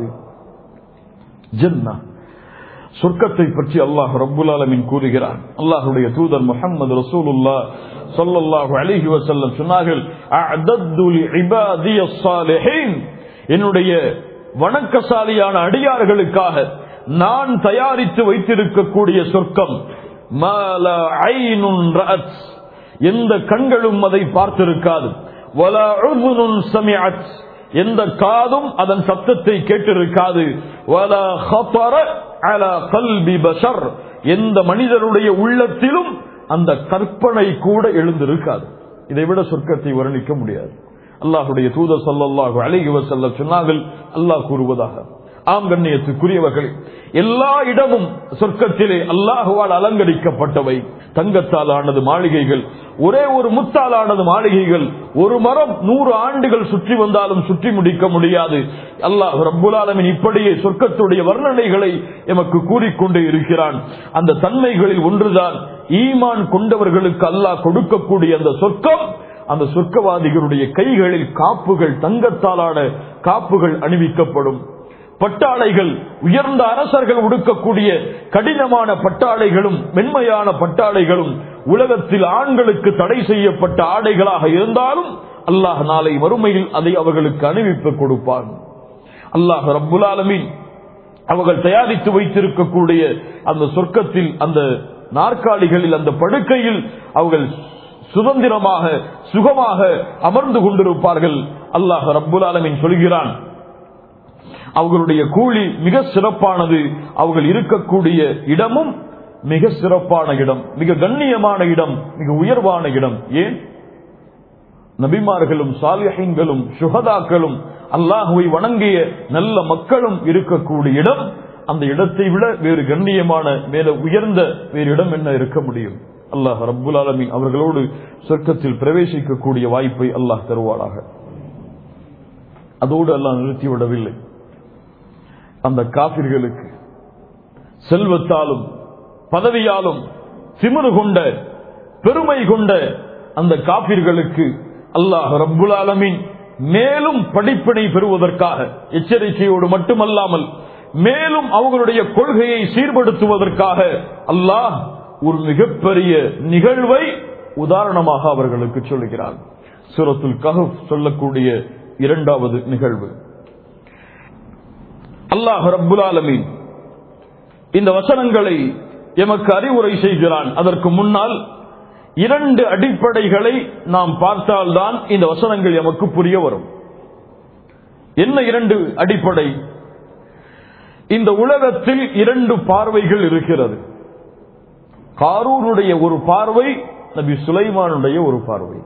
ஜன்னா சொர்க்கத்தை பற்றி அல்லாஹ் ரப்புல் ஆலமீன் கூறுகிறான் அல்லாஹ்வுடைய தூதர் முஹம்மது ரசூலுல்லாஹ் ஸல்லல்லாஹு அலைஹி வஸல்லம் சொன்னார்கள் அஅதத்து லிஇபாதியஸ் ஸாலிஹீன் என்னுடைய வணக்கசாலியான அடியார்களுக்காக நான் தயாரித்து வைத்திருக்கக்கூடிய சொர்க்கம் மால ஐனுன் ரஅத் எந்த கண்களும் அதை பார்த்திருக்காது வலா உதுனுன் சமிஅத் எந்த காதும் அதன் சத்தத்தை கேட்டிருக்காது வலா ஹதர அலா கல்பி பஷர் எந்த மனிதனுடைய உள்ளத்திலும் அந்த கற்பனை கூட எழுந்திருக்காது இதை விட சொர்க்கத்தை வர்ணிக்க முடியாது அல்லாஹுடைய தூதர் ஸல்லல்லாஹு அலைஹி வஸல்லம் சொன்னார்கள் அல்லாஹ் கூறுவதாக ஆம் கண்ணியத்துக்குரியவர்களே எல்லா இடமும் சொர்க்கத்திலே அல்லாஹுவால் அலங்கரிக்கப்பட்டவை தங்கத்தால் ஆனது மாளிகைகள் ஒரே ஒரு முத்தால் ஆனது மாளிகைகள் ஒரு மரம் நூறு ஆண்டுகள் சுற்றி வந்தாலும் சுற்றி முடிக்க முடியாது அல்லாஹ் ரப்புல் ஆலமீன் இப்படியே சொர்க்கத்துடைய வர்ணனைகளை எமக்கு கூறிக்கொண்டே இருக்கிறான் அந்த தன்மைகளில் ஒன்றுதான் ஈமான் கொண்டவர்களுக்கு அல்லாஹ் கொடுக்கக்கூடிய அந்த சொர்க்கம் அந்த சொர்க்கவாதிகளுடைய கைகளில் காப்புகள் தங்கத்தாலான காப்புகள் அணிவிக்கப்படும் பட்டாடைகள் உயர்ந்த அரசர்கள் உடுக்கக்கூடிய கடினமான பட்டாடைகளும் மென்மையான பட்டாடைகளும் உலகத்தில் ஆண்களுக்கு தடை செய்யப்பட்ட ஆடைகளாக இருந்தாலும் அல்லாஹ் நாளை வறுமையில் அதை அவர்களுக்கு அணிவிப்பு கொடுப்பான் அல்லாஹ் ரப்புல் ஆலமீன் அவர்கள் தயாரித்து வைத்திருக்கக்கூடிய அந்த சொர்க்கத்தில் அந்த நாற்காலிகளில் அந்த படுக்கையில் அவர்கள் சுதந்திரமாக சுகமாக அமர்ந்து கொண்டிருப்பார்கள் அல்லாஹ் ரப்புல் ஆலமீன் சொல்கிறான் அவர்களுடைய கூலி மிக சிறப்பானது அவர்கள் இருக்கக்கூடிய இடமும் மிக சிறப்பான இடம் மிக கண்ணியமான இடம் மிக உயர்வான இடம் ஏன் நபிமார்களும் சாலிஹீன்களும் சுகதாக்களும் அல்லாஹுவை வணங்கிய நல்ல மக்களும் இருக்கக்கூடிய இடம் அந்த இடத்தை விட வேறு கண்ணியமான மேல உயர்ந்த வேறு இடம் என்ன இருக்க முடியும் அல்லாஹ் ரப்புல் ஆலமீன் அவர்களோடு சொர்க்கத்தில் பிரவேசிக்கக்கூடிய வாய்ப்பை அல்லாஹ் தருவாராக அதோடு அல்லாஹ் நிறுத்திவிடவில்லை அந்த காபிர்களுக்கு செல்வத்தாலும் பதவியாலும் திமிரு கொண்ட பெருமை கொண்ட அந்த காபிர்களுக்கு அல்லாஹ் ரப்புல் ஆலமீன் மேலும் படிப்பினை பெறுவதற்காக எச்சரிக்கையோடு மட்டுமல்லாமல் மேலும் அவங்களுடைய கொள்கையை சீர்படுத்துவதற்காக அல்லாஹ் ஒரு மிகப்பெரிய நிகழ்வை உதாரணமாக அவர்களுக்கு சொல்லுகிறார் சூரத்துல் கஹப் சொல்லக்கூடிய இரண்டாவது நிகழ்வு அல்லாஹ் ரப்புல் ஆலமீன் இந்த வசனங்களை எமக்கு அறிவுரை செய்கிறான் அதற்கு முன்னால் இரண்டு அடிப்படைகளை நாம் பார்த்தால்தான் இந்த வசனங்கள் எமக்கு புரிய வரும் என்ன இரண்டு அடிப்படை இந்த உலகத்தில் இரண்டு பார்வைகள் இருக்கிறது காரூனுடைய ஒரு பார்வை நபி சுலைமானுடைய ஒரு பார்வை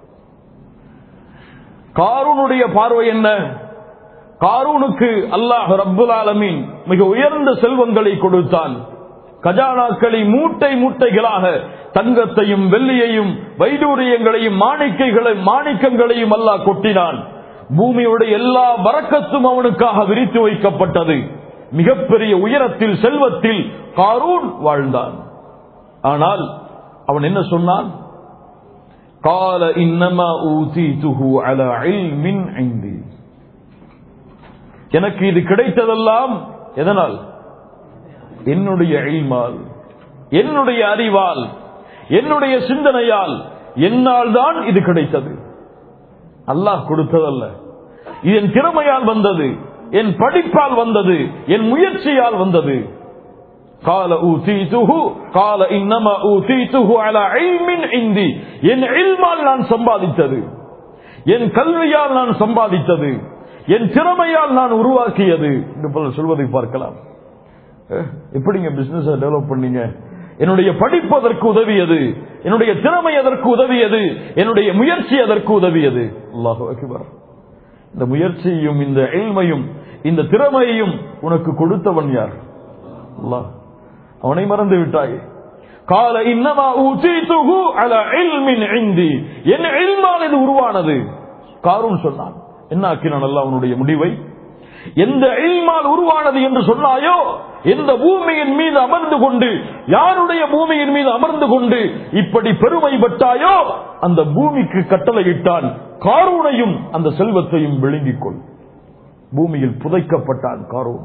காரூனுடைய பார்வை என்ன காரூனுக்கு அல்லாஹ் ரப்புல் ஆலமீன் மிக உயர்ந்த செல்வங்களை கொடுத்தான் கஜானாக்களை மூட்டை மூட்டைகளாக தங்கத்தையும் வெள்ளியையும் வைடூரியங்களையும் மாணிக்கைகளை மாணிக்கங்களையும் அல்லாஹ் கொட்டினான் பூமியுடைய எல்லா வரக்கத்தும் அவனுக்காக விரித்து வைக்கப்பட்டது மிகப்பெரிய உயரத்தில் செல்வத்தில் காரூன் வாழ்ந்தான் ஆனால் அவன் என்ன சொன்னான் கால இன்னமா ஊதீதுஹு அலா இல்மின் ஐந்தி எனக்கு இது கிடைத்ததெல்லாம் எதனால் என்னுடைய இல்மால் என்னுடைய அறிவால் என்னுடைய சிந்தனையால் என்னால் தான் இது கிடைத்தது அல்லாஹ் கொடுத்ததல்ல இது என் திறமையால் வந்தது என் படிப்பால் வந்தது என் முயற்சியால் வந்தது கால ஊதீதுஹு கால இன்னமா ஊதீதுஹு அலா இல்மின் இந்தி என் இல்மால் நான் சம்பாதித்தது என் கல்வியால் நான் சம்பாதித்தது என் திறமையால் நான் உருவாக்கியது என்று பலர் சொல்வதை பார்க்கலாம் அஹ், எப்படிங்க பிசினஸ் டெவலப் பண்ணீங்க என்னுடைய படிப்பு அதற்கு உதவியது என்னுடைய திறமை அதற்கு உதவியது என்னுடைய முயற்சி அதற்கு உதவியது அல்லாஹு அக்பர் இந்த முயற்சியும் இந்த எல்மையும் இந்த திறமையையும் உனக்கு கொடுத்தவன் யார் அல்லாஹ் அவனை மறந்து விட்டாய் கால இன்னமா ஊதீதுஹு அலா இல்மின் இந்தி என் இல்மால் இது உருவானது காரூன் சொன்னான் என்ன ஆக்கினான் அல்லாஹ் அவனுடைய முடிவை எந்த இல்மால் உருவானது என்று சொன்னாயோ எந்த பூமியின் மீது அமர்ந்து கொண்டு யாருடைய பூமியின் மீது அமர்ந்து கொண்டு இப்படி பெருமை பட்டாயோ அந்த பூமிக்கு கட்டளையிட்டான் காரூனையும் அந்த செல்வத்தையும் விழுங்கிக் கொள் பூமியில் புதைக்கப்பட்டான் காரூன்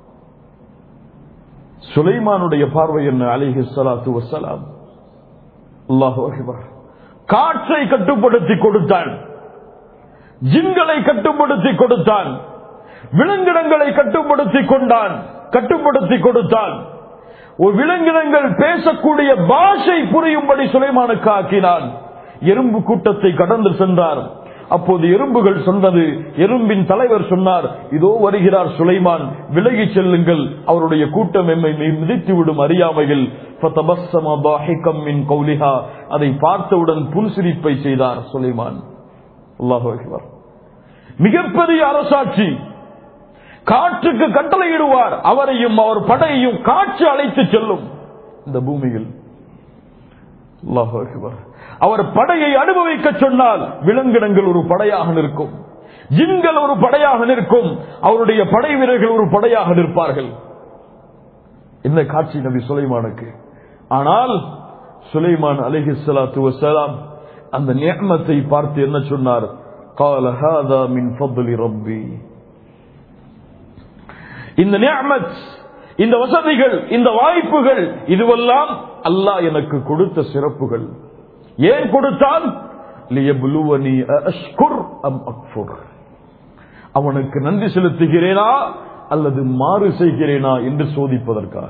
சுலைமானுடைய பார்வை என்ன அலிஹி சலாத்து வசலாம் அல்லாஹு அக்பர் காற்றை கட்டுப்படுத்தி கொடுத்தான் ஜின்களை கட்டுப்படுத்தி கொடுத்தான் விலங்கினங்களை கட்டுப்படுத்தி கொண்டான் கட்டுப்படுத்தி கொடுத்தான் ஒரு விலங்கினங்கள் பேசக்கூடிய பாஷை புரியும்படி சுலைமானுக்கு ஆக்கினான் எறும்பு கூட்டத்தை கடந்து சென்றார் அப்போது எறும்புகள் சொன்னது எறும்பின் தலைவர் சொன்னார் இதோ வருகிறார் சுலைமான் விலகி செல்லுங்கள் அவருடைய கூட்டம் எம்மை மிதித்து விடும் அறியாமையில் فَتَبَسَّمَ ضَاحِكًا مِنْ قَوْلِهَا அதை பார்த்தவுடன் புன்சிரிப்பை செய்தார் சுலைமான் அல்லாஹு அக்பர் மிகப்பெரிய அரசாட்சி காற்றுக்கு கட்டளையிடுவார் அவரையும் அவர் படையையும் காற்று அழைத்து செல்லும் இந்த பூமியில் அல்லாஹு அக்பர் அவர் படையை அனுபவிக்க சொன்னால் விலங்கினங்கள் ஒரு படையாக நிற்கும் ஜின்கள் ஒரு படையாக நிற்கும் அவருடைய படை வீரர்கள் ஒரு படையாக நிற்பார்கள் இந்த காட்சி நபி சுலைமானுக்கு ஆனால் சுலைமான் அலிஹிஸ்லாத்து வசலாம் அந்த நியமத்தை பார்த்து என்ன சொன்னார் قال هذا من فضل ربي இந்த நியமத் இந்த வசதிகள் இந்த வாய்ப்புகள் இதுவெல்லாம் அல்லாஹ் எனக்கு கொடுத்த சிறப்புகள் ஏன் கொடுத்தான் லியப்லுவனி அஷ்குர் அம் அக்ஃபுர் அவனுக்கு நன்றி செலுத்துகிறேனா அல்லது மாறு செய்கிறேனா என்று சோதிப்பதற்காக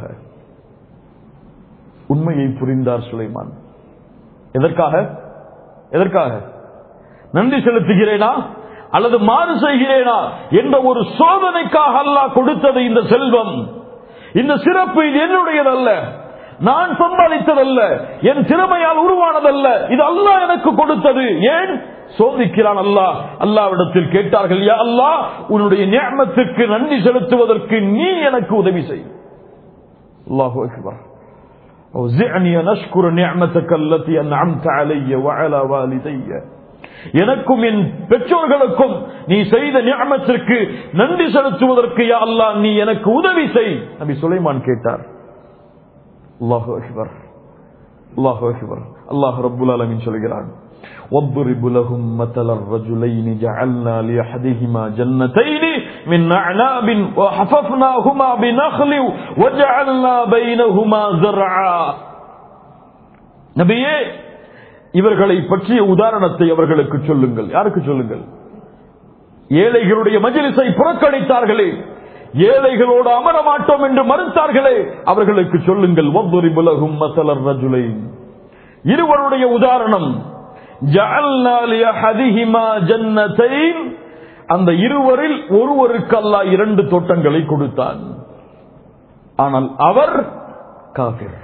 உண்மையை புரிந்தார் சுலைமான் எதற்காக எதற்காக நன்றி செலுத்துகிறேனா அல்லது மாறு செய்கிறேனா என்ற ஒரு சோதனைக்காக அல்லாஹ் கொடுத்தது இந்த செல்வம் இந்த சிறப்பு இது என்னுடையதல்ல நான் சம்பாதித்ததல்ல என் திறமையால் உருவானதல்ல இது அல்லாஹ் எனக்கு கொடுத்தது ஏன் சோதிக்கிறான் அல்லாஹ் அல்லாவிடத்தில் கேட்டார்கள் யா அல்லாஹ் உன்னுடைய நியமத்துக்கு நன்றி செலுத்துவதற்கு நீ எனக்கு உதவி செய் அல்லாஹு அக்பர் أوزعني أن أشكر نعمتك التي أنعمت علي وعلى والدي எனக்கும் என் பெற்றோர்களுக்கும் நீ செய்த நியமத்திற்கு நன்றி செலுத்துவதற்கு யா அல்லாஹ் நீ எனக்கு உதவி செய் நபி சுலைமான் கேட்டார் அல்லாஹு அக்பர் அல்லாஹு அக்பர் அல்லாஹ் ரப்புல் ஆலமீன் சொல்கிறான் واضرب لهم مثل الرجلين جعلنا لأحدهما جنتين من أعناب وحففناهما بنخل وجعلنا بينهما زرعا நபியே இவர்களை பற்றிய உதாரணத்தை அவர்களுக்கு சொல்லுங்கள் யாருக்கு சொல்லுங்கள் ஏழைகளுடைய மஜிலிசை புறக்கணித்தார்களே ஏழைகளோடு அமர மாட்டோம் என்று மறுத்தார்களே அவர்களுக்கு சொல்லுங்கள் ஒவ்வொருபுலகும் மசலர் ரஜுலை இருவருடைய உதாரணம் ஜஅல்னா லிஅஹதிஹிமா ஜன்னத்தைன் அந்த இருவரில் ஒருவருக்கு அல்லாஹ் இரண்டு தோட்டங்களை கொடுத்தான் ஆனால் அவர் காபிர்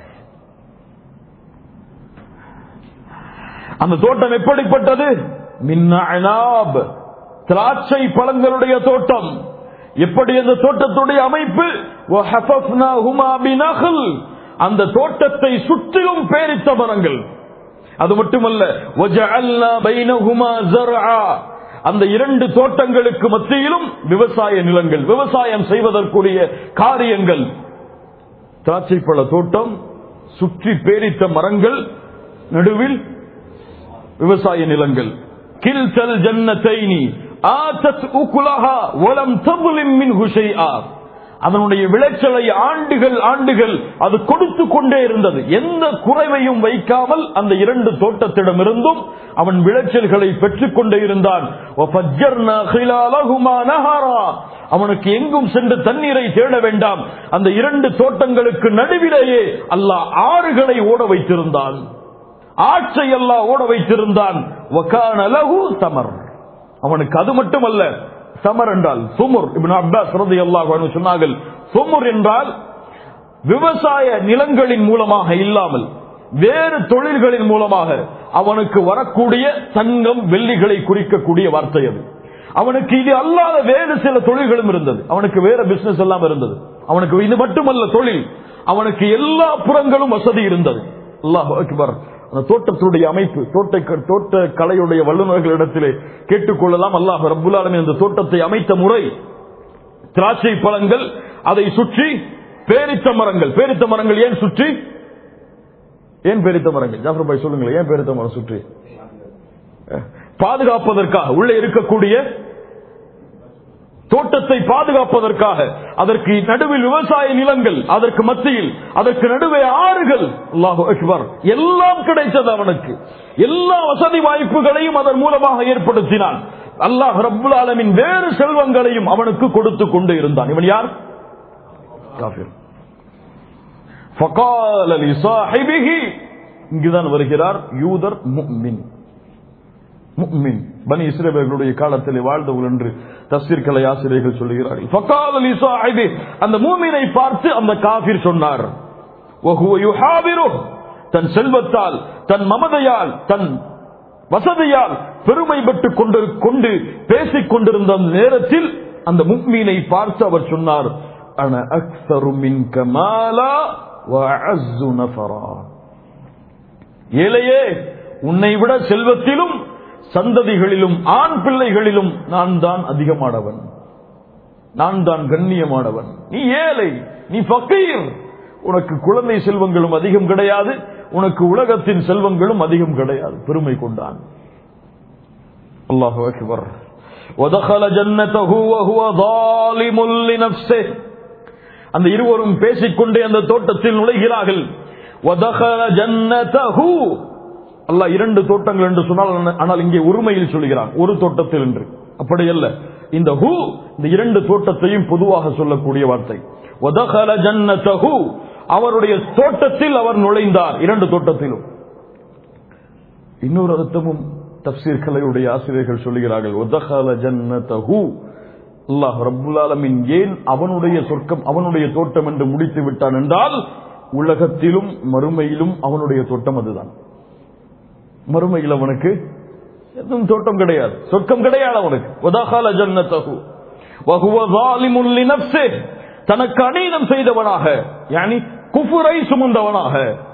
அந்த தோட்டம் எப்படிப்பட்டது மின்னாப் திராட்சை பழங்களுடைய தோட்டம் எப்படி அந்த தோட்டத்துடைய அமைப்பு وَحَفَفْنَاهُمَا بِنَخْلٍ அந்த தோட்டத்தை சுற்றிலும் பேரித்த மரங்கள் அது மட்டுமல்ல وَجَعَلْنَا بَيْنَهُمَا زَرْعًا அந்த இரண்டு தோட்டங்களுக்கு மத்தியிலும் விவசாய நிலங்கள் விவசாயம் செய்வதற்குரிய காரியங்கள் திராட்சை பழ தோட்டம் சுற்றி பேரித்த மரங்கள் நடுவில் விவசாய நிலங்கள் கில்தல் ஜன்னத்தைனி ஆத்தத் உகுலஹா வலம் தபுலிம் மின்ஹு ஷைஆ அதனுடைய விளைச்சலை ஆண்டுகள் ஆண்டுகள் அது கொடுத்து கொண்டே இருந்தது எந்த குறைவையும் வைக்காமல் அந்த இரண்டு தோட்டத்திடமிருந்தும் அவன் விளைச்சல்களை பெற்றுக் கொண்டே இருந்தான் وَفَجَّرْنَا خِلَالَهُمَا نَهَرًا. அவனுக்கு எங்கும் சென்று தண்ணீரை தேட வேண்டாம் அந்த இரண்டு தோட்டங்களுக்கு நடுவிலேயே அல்லாஹ் ஆறுகளை ஓட வைத்திருந்தான் ஆற்றை எல்லாம் ஓட வைத்திருந்தான் وَكَانَ لَهُ ثَمَرٌ. அவனுக்கு அது மட்டுமல்ல சமர் என்றால் சுமுர் இப்னு அப்பாஸ் ரலியல்லாஹு அன்ஹு சொன்னார்கள் சுமுர் என்றால் விவசாய நிலங்களின் மூலமாக இல்லாமல் வேறு தொழில்களின் மூலமாக அவனுக்கு வரக்கூடிய தங்கம் வெள்ளிகளை குறிக்கக்கூடிய வார்த்தை அது அவனுக்கு இது அல்லாத வேறு சில தொழில்களும் இருந்தது அவனுக்கு வேற பிசினஸ் எல்லாம் இருந்தது அவனுக்கு இது மட்டுமல்ல தொழில் அவனுக்கு எல்லா புறங்களும் வசதி இருந்தது அல்லாஹ் அக்பர் அந்த தோட்டத்துடைய அமைப்பு தோட்ட தோட்ட கலையுடைய வல்லுநர்களிடத்திலே கேட்டுக்கொள்ளலாம் அல்லாஹ் ரப்புல் ஆலமீன் அந்த தோட்டத்தை அமைத்த முறை திராட்சை பழங்கள் அதை சுற்றி பேரித்த மரங்கள் பேரித்த மரங்கள் ஏன் சுற்றி ஏன் பேரித்த மரங்கள் ஜாஃபர் பாய் சொல்லுங்களேன் ஏன் பேரித்த மரம் சுற்றி பாதுகாப்பதற்காக உள்ளே இருக்கக்கூடிய தோட்டத்தை பாதுகாப்பதற்காக அதற்கு நடுவில் விவசாய நிலங்கள் அதற்கு மத்தியில் அதற்கு நடுவே ஆறுகள் அல்லாஹு அக்பர் எல்லாம் கிடைத்தது அவனுக்கு எல்லா வசதி வாய்ப்புகளையும் அதன் மூலமாக ஏற்படுத்தினான் அல்லாஹ் ரப்புல் ஆலமின் வேறு செல்வங்களையும் அவனுக்கு கொடுத்து கொண்டு இருந்தான் இவன் யார் காஃபிர் فقال لصاحبه இங்குதான் வருகிறார் யூதர் முக்மின் முக்மின் பனி இஸ்ரேலர்களுடைய காலத்தில் வாழ்ந்தவர்கள் என்று தஸ்தீர்களை ஆசிரியர்கள் சொல்லுகிறார்கள் ஃபகால லி சாஹிபி அந்த மூமினை பார்த்து அந்த காஃபிர் சொன்னார் வஹுவ யுஹாபிரு தன் செல்வத்தால் தன் மமதையால் தன் வசதியால் பெருமை பெற்றுக் கொண்டு கொண்டு பேசிக் கொண்டிருந்த அந்த நேரத்தில் அந்த முக்மீனை பார்த்து அவர் சொன்னார் அன அக்ஸரு மின்க மாலா வ அஅஸ்ஸு நஃபரா ஏழையே உன்னை விட செல்வத்திலும் சந்ததிகளிலும் ஆண் பிள்ளைகளிலும் நான் தான் அதிகமானவன் நான் தான் கண்ணியமானவன் நீ ஏழை நீ ஃபக்கீர் உனக்கு குழந்தை செல்வங்களும் அதிகம் கிடையாது உனக்கு உலகத்தின் செல்வங்களும் அதிகம் கிடையாது பெருமை கொண்டான் அல்லாஹு அக்பர் ودخل جنته وهو ظالم لنفسه அந்த இருவரும் பேசிக்கொண்டே அந்த தோட்டத்தில் நுழைகிறார்கள் وَدَخَلَ جَنَّتَهُ அல்லாஹ் இரண்டு தோட்டங்கள் என்று சொன்னால் ஆனால் இங்கே ஒருமையில் சொல்கிறான் ஒரு தோட்டத்தில் என்று அப்படி அல்ல இந்த ஹூ இந்த இரண்டு தோட்டத்தையும் பொதுவாக சொல்லக்கூடிய வார்த்தை وَدَخَلَ جَنَّتَهُ அவருடைய தோட்டத்தில் அவர் நுழைந்தார் இரண்டு தோட்டத்திலும் இன்னொரு அர்த்தமும் தப்சீர் கலையுடைய ஆசிரியர்கள் சொல்லுகிறார்கள் ஒதகால ஜன்னதஹு அல்லாஹ் ரப்புல் ஆலமீன் ஏன் அவனுடைய சொர்க்கம் அவனுடைய தோட்டம் என்று முடித்து விட்டான் என்றால் உலகத்திலும் மறுமையிலும் அவனுடைய தோட்டம் அதுதான் மறுமையில் அவனுக்கு எதுவும் தோட்டம் கிடையாது சொர்க்கம் கிடையாது அவனுக்கு ஒதகால ஜன்னதஹு வஹுவ ஸாலிமுன் லினஃப்ஸிஹ் தனக்கு அநீதம் செய்தவனாக யானி குஃபுரை சுமந்தவனாக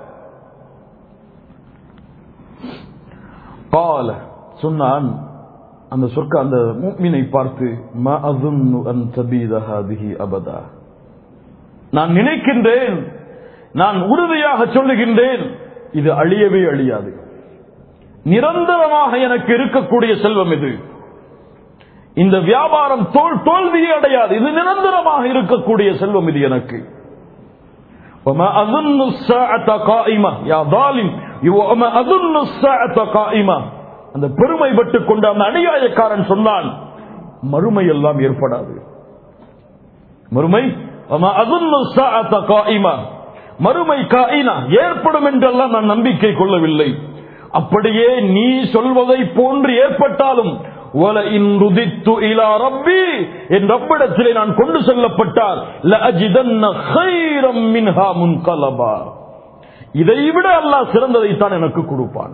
قال சொன்னான் அந்த சொற்க அந்த முக்மினை பார்த்து மா அظن ان تبيد هذه ابدا நான் நினைக்கின்றேன் நான் உறுதியாக சொல்லுகின்றேன் இது அழியவே அழியாது நிரந்தரமாக எனக்கு இருக்கக்கூடிய செல்வம் இது இந்த வியாபாரம் தோல் தோல்வியை அடையாது இது நிரந்தரமாக இருக்கக்கூடிய செல்வம் இது எனக்கு وما أظن الساعة قائمة يا ظالم وما أظن الساعة قائمة அந்த பெருமைப்பட்டு கொண்ட அந்த அநியாயக்காரன் சொன்னான் மறுமை எல்லாம் ஏற்படாது மறுமை وما أظن الساعة قائمة மறுமை காயினா ஏற்படும் என்றெல்லாம் நான் நம்பிக்கை கொள்ளவில்லை அப்படியே நீ சொல்வதை போன்று ஏற்பட்டாலும் وَلَئِنْ رُدِدتُّ إِلَى رَبِّي என் ரப்பிடத்திலே நான் கொண்டு செல்லப்பட்டால் لَأَجِدَنَّ خَيْرًا مِنْهَا مُنْقَلَبًا இதைவிட அல்லாஹ் சிறந்ததைத்தான் எனக்கு கொடுப்பான்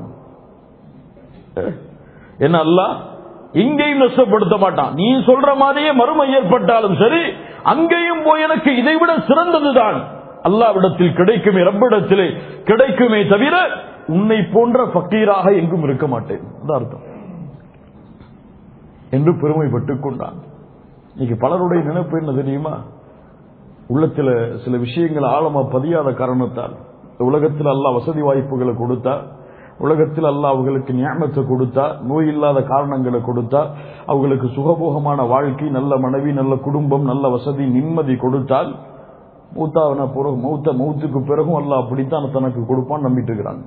என்ன அல்லாஹ் இங்கேயும் நஷ்டப்படுத்த மாட்டான் நீ சொல்ற மாதிரியே மறுமை ஏற்பட்டாலும் சரி அங்கேயும் போய் எனக்கு இதைவிட சிறந்ததுதான் அல்லாவிடத்தில் கிடைக்குமே ரப்பிடத்திலே கிடைக்குமே தவிர உன்னை போன்ற ஃபக்கீராக எங்கும் இருக்க மாட்டேன் அதான் அர்த்தம் என்று பெருமைப்பட்டுக் கொண்டான் இன்னைக்கு பலருடைய நினைப்பு என்ன தெரியுமா உள்ளத்துல சில விஷயங்கள் ஆழமா பதியாத காரணத்தால் இந்த உலகத்தில் அல்லாஹ் வசதி வாய்ப்புகளை கொடுத்தா உலகத்தில் அல்லாஹ் அவங்களுக்கு ஞாபகத்தை கொடுத்தா நோய் இல்லாத காரணங்களை கொடுத்தா அவங்களுக்கு சுகபோகமான வாழ்க்கை நல்ல மனைவி நல்ல குடும்பம் நல்ல வசதி நிம்மதி கொடுத்தால் மூத்தாவன பிறகு மௌத்த மௌத்துக்கு பிறகும் அல்லாஹ் அப்படித்தான் தனக்கு கொடுப்பான்னு நம்பிட்டு இருக்கிறாங்க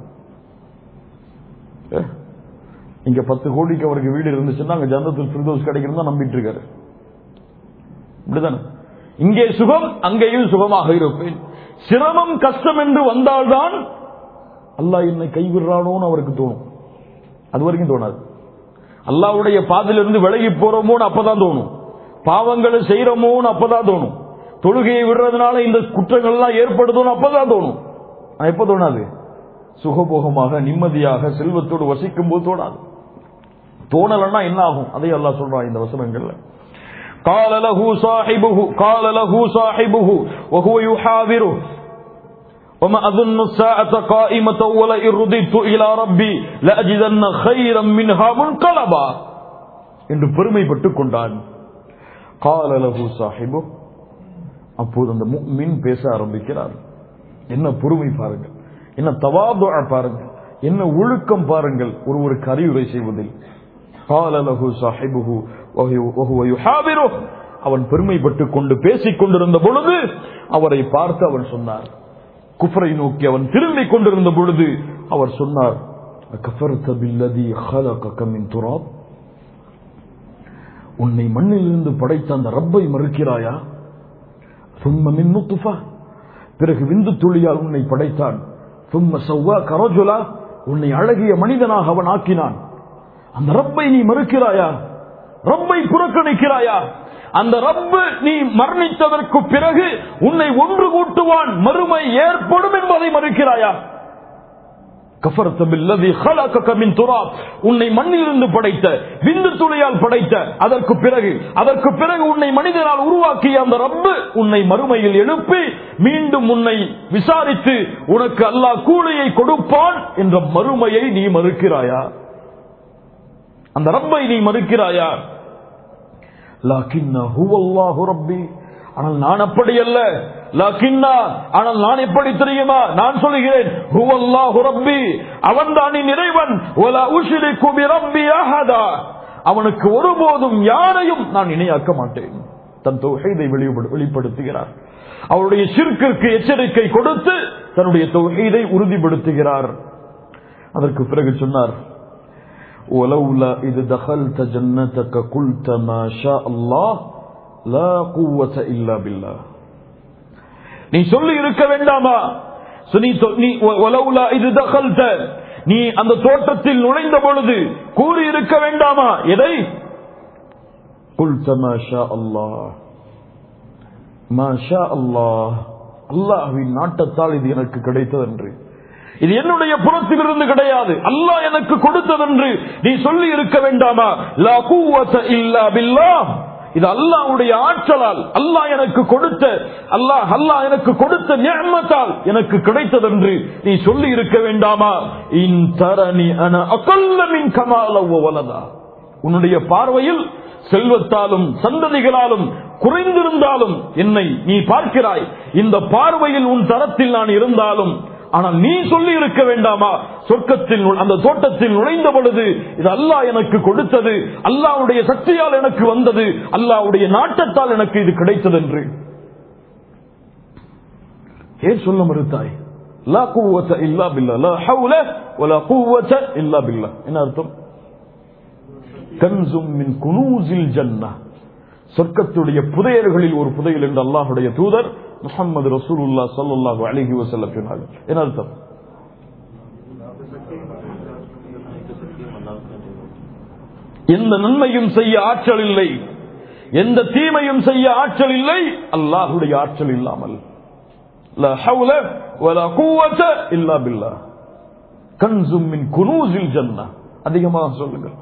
இங்க பத்து கோடிக்கு அவருக்கு வீடு இருந்துச்சுன்னா அங்க ஜன்னத்தில் ஃபிர்தோஸ் கிடைக்கிறது தான் நம்பிட்டு இருக்காரு இப்படிதானே இங்கே சுகம் அங்கேயும் சுகமாக இருப்பேன் சிரமம் கஷ்டம் என்று வந்தால்தான் அல்லாஹ் என்னை கைவிடுறானோன்னு அவருக்கு தோணும் அது வரைக்கும் தோணாது அல்லாவுடைய பாதிலிருந்து விலகி போறோமோன்னு அப்பதான் தோணும் பாவங்களை செய்யறோமோன்னு அப்பதான் தோணும் தொழுகையை விடுறதுனால இந்த குற்றங்கள் எல்லாம் ஏற்படுதோன்னு அப்பதான் தோணும் ஆனா எப்ப தோணாது சுகபோகமாக நிம்மதியாக செல்வத்தோடு வசிக்கும் போது தோணாது தோணலன்னா என்ன ஆகும் அதை அல்லாஹ் சொல்றான் இந்த வசனங்கள்ல قال له صاحبه قال له صاحبه وهو يحاوره وما أظن الساعة قائمة ولئن رددت إلى ربي لأجدن خيرا منها منقلبا என்று பெருமைப்பட்டுக் கொண்டான் قال له صاحبه அப்போது அந்த முக்மின் பேச ஆரம்பிக்கிறார் என்ன பொறுமை பாருங்கள் என்ன தவாது பாருங்கள் என்ன ஒழுக்கம் பாருங்கள் ஒருவருக்கு அறிவுரை செய்வதில் قال له صاحبه وهو يحاوره அவன் பெருமைப்பட்டுக் கொண்டு பேசிக் கொண்டிருந்த பொழுது அவரை பார்த்து அவன் சொன்னார் குஃபரை நோக்கி அவன் திரும்பிக் கொண்டிருந்த பொழுது அவர் சொன்னார் كفرت بالذي خلقك من تراب உன்னை மண்ணிலிருந்து படைத்த அந்த ரப்பை மறுக்கிறாயா சும்ம மின் நுத்துஃபா பிறகு விந்து துளியால் உன்னை படைத்தான் சும்ம சவ்வா கரஜுலா உன்னை அழகிய மனிதனாக அவன் ஆக்கினான் அந்த ரப்பை நீ மறுக்கிறாயா ரப்பை புறக்கணிக்கிறாயா அந்த ரப்பு நீ மரணித்ததற்கு பிறகு உன்னை ஒன்று கூட்டுவான் மறுமை ஏற்படும் என்பதை மறுக்கிறாயா உன்னை மண்ணிலிருந்து படைத்த விந்து துளியால் படைத்த அதற்கு பிறகு அதற்கு பிறகு உன்னை மனிதனால் உருவாக்கிய அந்த ரப்பு உன்னை மறுமையில் எழுப்பி மீண்டும் உன்னை விசாரித்து உனக்கு அல்லாஹ் கூலியை கொடுப்பான் என்ற மறுமையை நீ மறுக்கிறாயா அந்த ரப்பை நீ மறுக்கிறாயா ரப்பி ஆனால் நான் அப்படி அல்ல லாக்கின்னா ஆனால் நான் எப்படி தெரியுமா நான் சொல்லுகிறேன் ஹுவல்லாஹு ரப்பி அவன் தான் இறைவன் ஒலா உஷிரிக்கு பிரப்பி அஹதா அவனுக்கு ஒருபோதும் யாரையும் நான் இணையாக்க மாட்டேன் தன் தொகைதை வெளிப்படுத்துகிறார் அவருடைய சிற்கிற்கு எச்சரிக்கை கொடுத்து தன்னுடைய தொகைதை உறுதிப்படுத்துகிறார் அதற்கு பிறகு சொன்னார் ولولا إذ دخلت جنتك قلت ما شاء الله لا قوة إلا بالله நீ சொல்லி இருக்க வேண்டாமா இது தகல்த நீ அந்த தோட்டத்தில் நுழைந்த பொழுது கூறி இருக்க வேண்டாமா எதை அல்லாஹ் அல்லாஹ் அல்லாஹின் நாட்டத்தால் இது எனக்கு கிடைத்தது என்று இது என்னுடைய புறத்திலிருந்து கிடையாது அல்லாஹ் எனக்கு கொடுத்ததென்று நீ சொல்லி இருக்க வேண்டாமா லா கூவத்த இல்லா பில்லா இது அல்லாஹ்வுடைய ஆற்றலால் அல்லாஹ் எனக்கு கொடுத்த அல்லாஹ் அல்லாஹ் எனக்கு கொடுத்த நியமத்தால் எனக்கு கிடைத்ததென்று நீ சொல்லி இருக்க வேண்டாமா இன் தரணி அன அகல்ல மின் கமால வலதா உன்னுடைய பார்வையில் செல்வத்தாலும் சந்ததிகளாலும் குறைந்திருந்தாலும் என்னை நீ பார்க்கிறாய் இந்த பார்வையில் உன் தரத்தில் நான் இருந்தாலும் ஆனால் நீ சொல்லி இருக்க வேண்டாமா சொர்க்கத்தில் நு- அந்த தோட்டத்தில் நுழைந்த பொழுது இது அல்லாஹ் எனக்கு கொடுத்தது அல்லாஹ்வுடைய சக்தியால் எனக்கு வந்தது அல்லாஹ்வுடைய நாட்டத்தால் எனக்கு இது கிடைத்தது என்று ஏன் சொல்ல மறுத்தாய் லா குவத்த இல்லா பில்லா லா ஹவுல வலா குவத்த இல்லா பில்லா என்ன அர்த்தம் கன்சும் மின் குனூசில் ஜன்னா சொர்க்கத்துடைய புதையல்களில் ஒரு புதையல் என்று அல்லாஹுடைய தூதர் முகமது ரசூலுல்லா ஸல்லல்லாஹு அலைஹி வஸல்லம் சொன்னார்கள் என்ன அர்த்தம் எந்த நன்மையும் செய்ய ஆற்றல் இல்லை எந்த தீமையும் செய்ய ஆற்றல் இல்லை அல்லாஹுடைய ஆற்றல் இல்லாமல் லா ஹவுல வலா குவத்த இல்லா பில்லா கன்சும் மின் குனூசில் ஜன்னா அதிகமாக சொல்லுங்கள்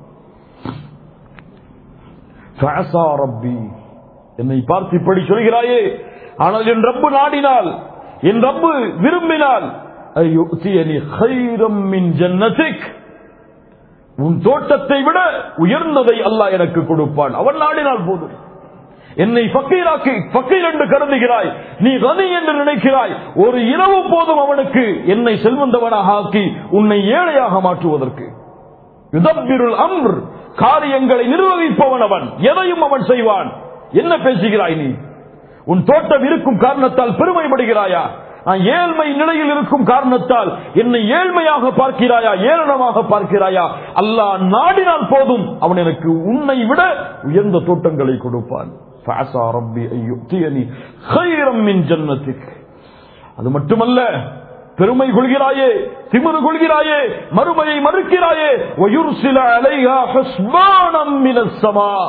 ஃபஅஸா ரப்பி என்னை பார்த்து இப்படி சொல்கிறாயே ஆனால் என் ரப்பு நாடினால் என் ரப்பு விரும்பினால் ஐயுத்தியனி கைரம் மின் ஜன்னதிக் உன் தோட்டத்தை விட உயர்ந்ததை அல்லாஹ் எனக்கு கொடுப்பான் அவன் நாடினால் போதும் என்னை ஃபக்கீராக்கி ஃபக்கீர் என்று கருதுகிறாய் நீ கனி என்று நினைக்கிறாய் ஒரு இரவு போதும் அவனுக்கு என்னை செல்வந்தவனாக ஆக்கி உன்னை ஏழையாக மாற்றுவதற்கு யுதப்பிருள் அம்ர் காரியங்களை நிர்வகிப்பவன் அவன் எதையும் அவன் செய்வான் என்ன பேசுகிறாய் நீ உன் தோட்டம் இருக்கும் காரணத்தால் பெருமைப்படுகிறாயா நான் ஏழ்மை நிலையில் இருக்கும் காரணத்தால் என்னை ஏழ்மையாக பார்க்கிறாயா ஏளனமாக பார்க்கிறாயா அல்லாஹ் நாடினால் போதும் அவன் எனக்கு உன்னை விட உயர்ந்த தோட்டங்களை கொடுப்பான் فعسى ربي أن يؤتيني خيرا من جنتك அது மட்டுமல்ல பெருமை கொள்கிறாயே திமிரு கொள்கிறாயே மறுமையை மறுக்கிறாயே وَيُرْسِلَ عَلَيْهَا حُسْبَانًا مِنَ السَّمَاءِ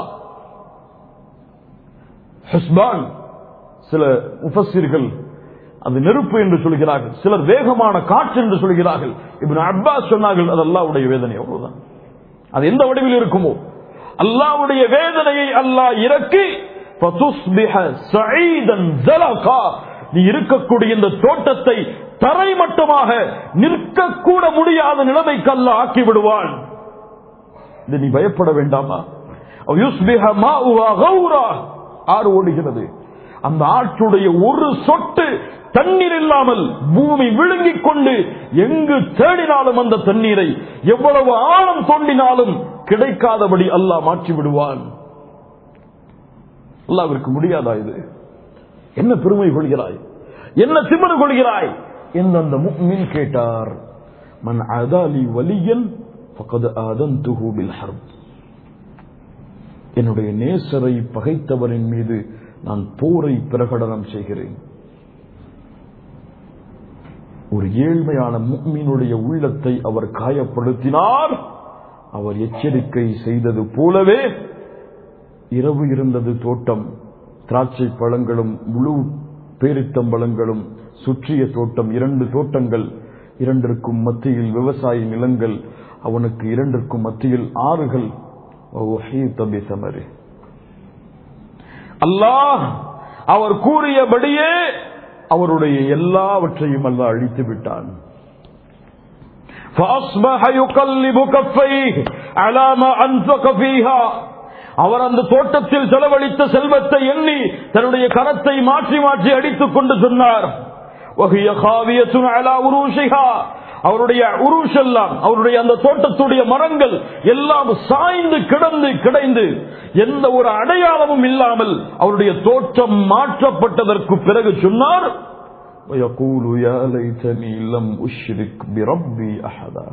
ஹுஸ்பான் சில முஃபஸ்ஸிர்கள் அது நெருப்பு என்று சொல்கிறார்கள் சிலர் வேகமான காற்று என்று சொல்கிறார்கள் இப்னு அப்பாஸ் சொன்னார்கள் அது அல்லாஹ்வுடைய வேதனை அவ்வளவுதான் அது எந்த வடிவில் இருக்குமோ அல்லாஹ்வுடைய வேதனையை அல்லாஹ் இறக்கி فَتُصْبِحَ سَعِيدًا زَلَقًا. நீ இருக்கக்கூடிய இந்த தோட்டத்தை தரைமட்டமாக நிற்கக்கூட முடியாத நிலைமைக்கு அல்லாஹ் ஆக்கி விடுவான் இது நீ பயப்பட வேண்டாமா அவ் யுஸ்பிஹ மாஉஹா கௌரா. ஆறு ஓடுகிறது அந்த ஆற்றுடைய ஒரு சொட்டு தண்ணீர் இல்லாமல் பூமி விழுங்கிக் கொண்டு எங்கு தேடினாலும் அந்த தண்ணீரை எவ்வளவு ஆழம் தோண்டினாலும் கிடைக்காதபடி அல்லாஹ் மாற்றி விடுவான் அல்லாவிற்கு முடியாதா இது என்ன பெருமை கொள்கிறாய் என்ன திமிரு கொள்கிறாய் என்று அந்த முக்மின் கேட்டார் மன் அதாலி வலியன் ஃபகத் ஆதன்துஹு பில் ஹர்ப் என்னுடைய நேசரை பகைத்தவரின் மீது நான் போரை பிரகடனம் செய்கிறேன் ஒரு ஏழ்மையான முக்மீனுடைய உள்ளத்தை அவர் காயப்படுத்தினார் அவர் எச்சரிக்கை செய்தது போலவே இரவு இருந்தது தோட்டம் திராட்சை பழங்களும் முழு பேரித்தம்பழங்களும் சுற்றிய தோட்டம் இரண்டு தோட்டங்கள் இரண்டிற்கும் மத்தியில் விவசாய நிலங்கள் அவனுக்கு இரண்டிற்கும் மத்தியில் ஆறுகள் وَأُحِيطَ بِثَمَرِهِ. அல்லாஹ் அவர் கூறியபடியே அவருடைய எல்லாவற்றையும் அல்லாஹ் அழித்து விட்டான் فأصبح يقلب كفيه على ما أنفق فيها அவர் அந்த தோட்டத்தில் செலவழித்த செல்வத்தை எண்ணி தன்னுடைய கரத்தை மாற்றி மாற்றி அடித்துக் கொண்டு சொன்னார் وَهِيَ خَاوِيَةٌ عَلَى عُرُوشِهَا. அவருடைய உருஷ் எல்லாம் அவருடைய அந்த தோட்டத்துடைய மரங்கள் எல்லாம் சாய்ந்து கிடந்து கிடைந்து எந்த ஒரு அடையாளமும் இல்லாமல் அவருடைய தோற்றம் மாற்றப்பட்டதற்கு பிறகு சொன்னார் وَيَقُولُ يَا لَيْتَنِي لَمْ أُشْرِكْ بِرَبِّي أَحَدًا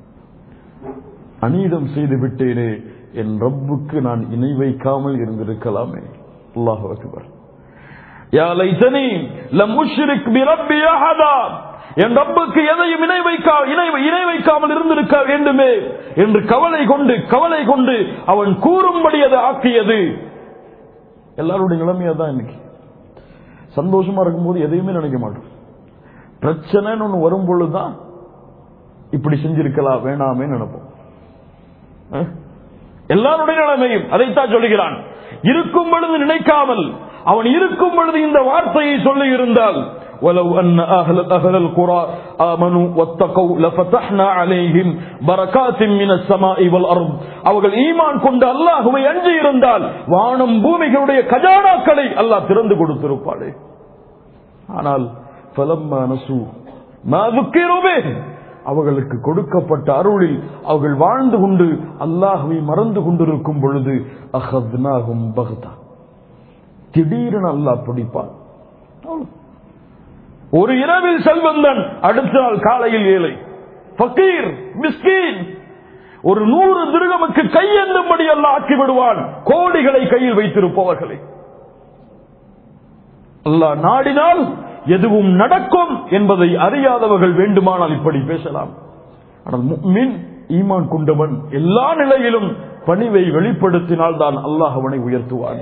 அநீதம் செய்து விட்டேனே என் ரப்புக்கு நான் இணை வைக்காமல் இருந்திருக்கலாமே அல்லாஹ் அக்பர் யா லைத்தனி லம் உஷ்ரிக் பிரப்பி அஹதா என் ரப்புக்கு எதையும் இணை வைக்கா இணை இணை வைக்காமல் இருந்திருக்க வேண்டுமே என்று கவலை கொண்டு கவலை கொண்டு அவன் கூறும்படி அது ஆக்கியது எல்லாருடைய நிலைமையா தான் இன்னைக்கு சந்தோஷமா இருக்கும்போது எதையுமே நினைக்க மாட்டோம் பிரச்சனைன்னு ஒண்ணு வரும் பொழுதுதான் இப்படி செஞ்சிருக்கலாம் வேணாமே நினைப்போம் அஹ்? எல்லாருடைய நிலைமையும் அதைத்தான் சொல்லுகிறான் இருக்கும் பொழுது நினைக்காமல் அவன் இருக்கும் பொழுது இந்த வார்த்தையை சொல்லி இருந்தால் ولو أن أهل, أهل القرى آمنوا واتقوا لفتحنا عليهم بركات من السماء والأرض அவர்கள் ஈமான் கொண்டு அல்லாஹுவை அஞ்சி இருந்தால் வானம் பூமிகளுடைய கஜானாக்களை அல்லாஹ் திறந்து கொடுத்திருப்பாளே ஆனால் فلما نسوا மா ذُكِّرُوا بِهِ. அவர்களுக்கு கொடுக்கப்பட்ட அருளில் அவர்கள் வாழ்ந்து கொண்டு அல்லாஹுவை மறந்து கொண்டிருக்கும் பொழுது அஹத்னாஹும் பக்தா திடீரென அல்லாஹ் பிடிப்பான் அவ்வளவு. ஒரு இரவில் செல்வந்தன் அடுத்த நாள் காலையில் ஏழை ஃபக்கீர் மிஸ்கீன் ஒரு நூறு திருகமுக்கு கையெந்தும்படி அல்லாஹ் ஆக்கி விடுவான் கோடிகளை கையில் வைத்திருப்பவர்களை அல்லாஹ் நாடினால் எதுவும் நடக்கும் என்பதை அறியாதவர்கள் வேண்டுமானால் இப்படி பேசலாம் ஆனால் முஃமின் ஈமான் கொண்டவன் எல்லா நிலையிலும் பணிவை வெளிப்படுத்தினால் தான் அல்லாஹ் அவனை உயர்த்துவான்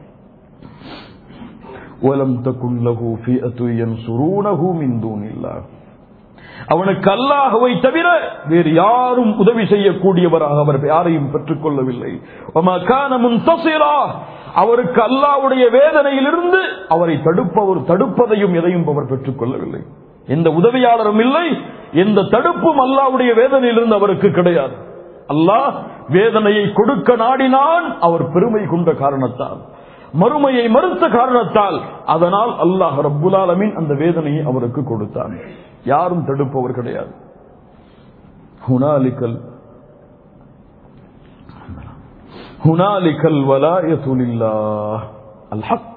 وَلَمْ تَكُنْ لَهُ فِئَةٌ يَنْصُرُونَهُ مِنْ دُونِ اللَّهِ அவனுக்கு அல்லாஹுவை தவிர வேறு யாரும் உதவி செய்யக்கூடியவராக அவர் யாரையும் பெற்றுக் கொள்ளவில்லை وَمَا كَانَ مُنْتَصِرًا. அவருக்கு அல்லாஹ்வுடைய வேதனையிலிருந்து அவரை தடுப்பவர் தடுப்பதையும் எதையும் அவர் பெற்றுக் கொள்ளவில்லை எந்த உதவியாளரும் இல்லை எந்த தடுப்பும் அல்லாஹ்வுடைய வேதனையிலிருந்து அவருக்கு கிடையாது அல்லாஹ் வேதனையை கொடுக்க நாடினான் அவர் பெருமை கொண்ட காரணத்தால் மறுமையை மறுத்த காரணத்தால் அதனால் அல்லாஹ் ரப்புல் ஆலமீன் அந்த வேதனையை அவருக்கு கொடுத்தான் யாரும் தடுப்பவர் கிடையாது ஹுனாலிக்கல் ஹுனாலிக்கல் வலாயத்து லில்லாஹ் அல் ஹக்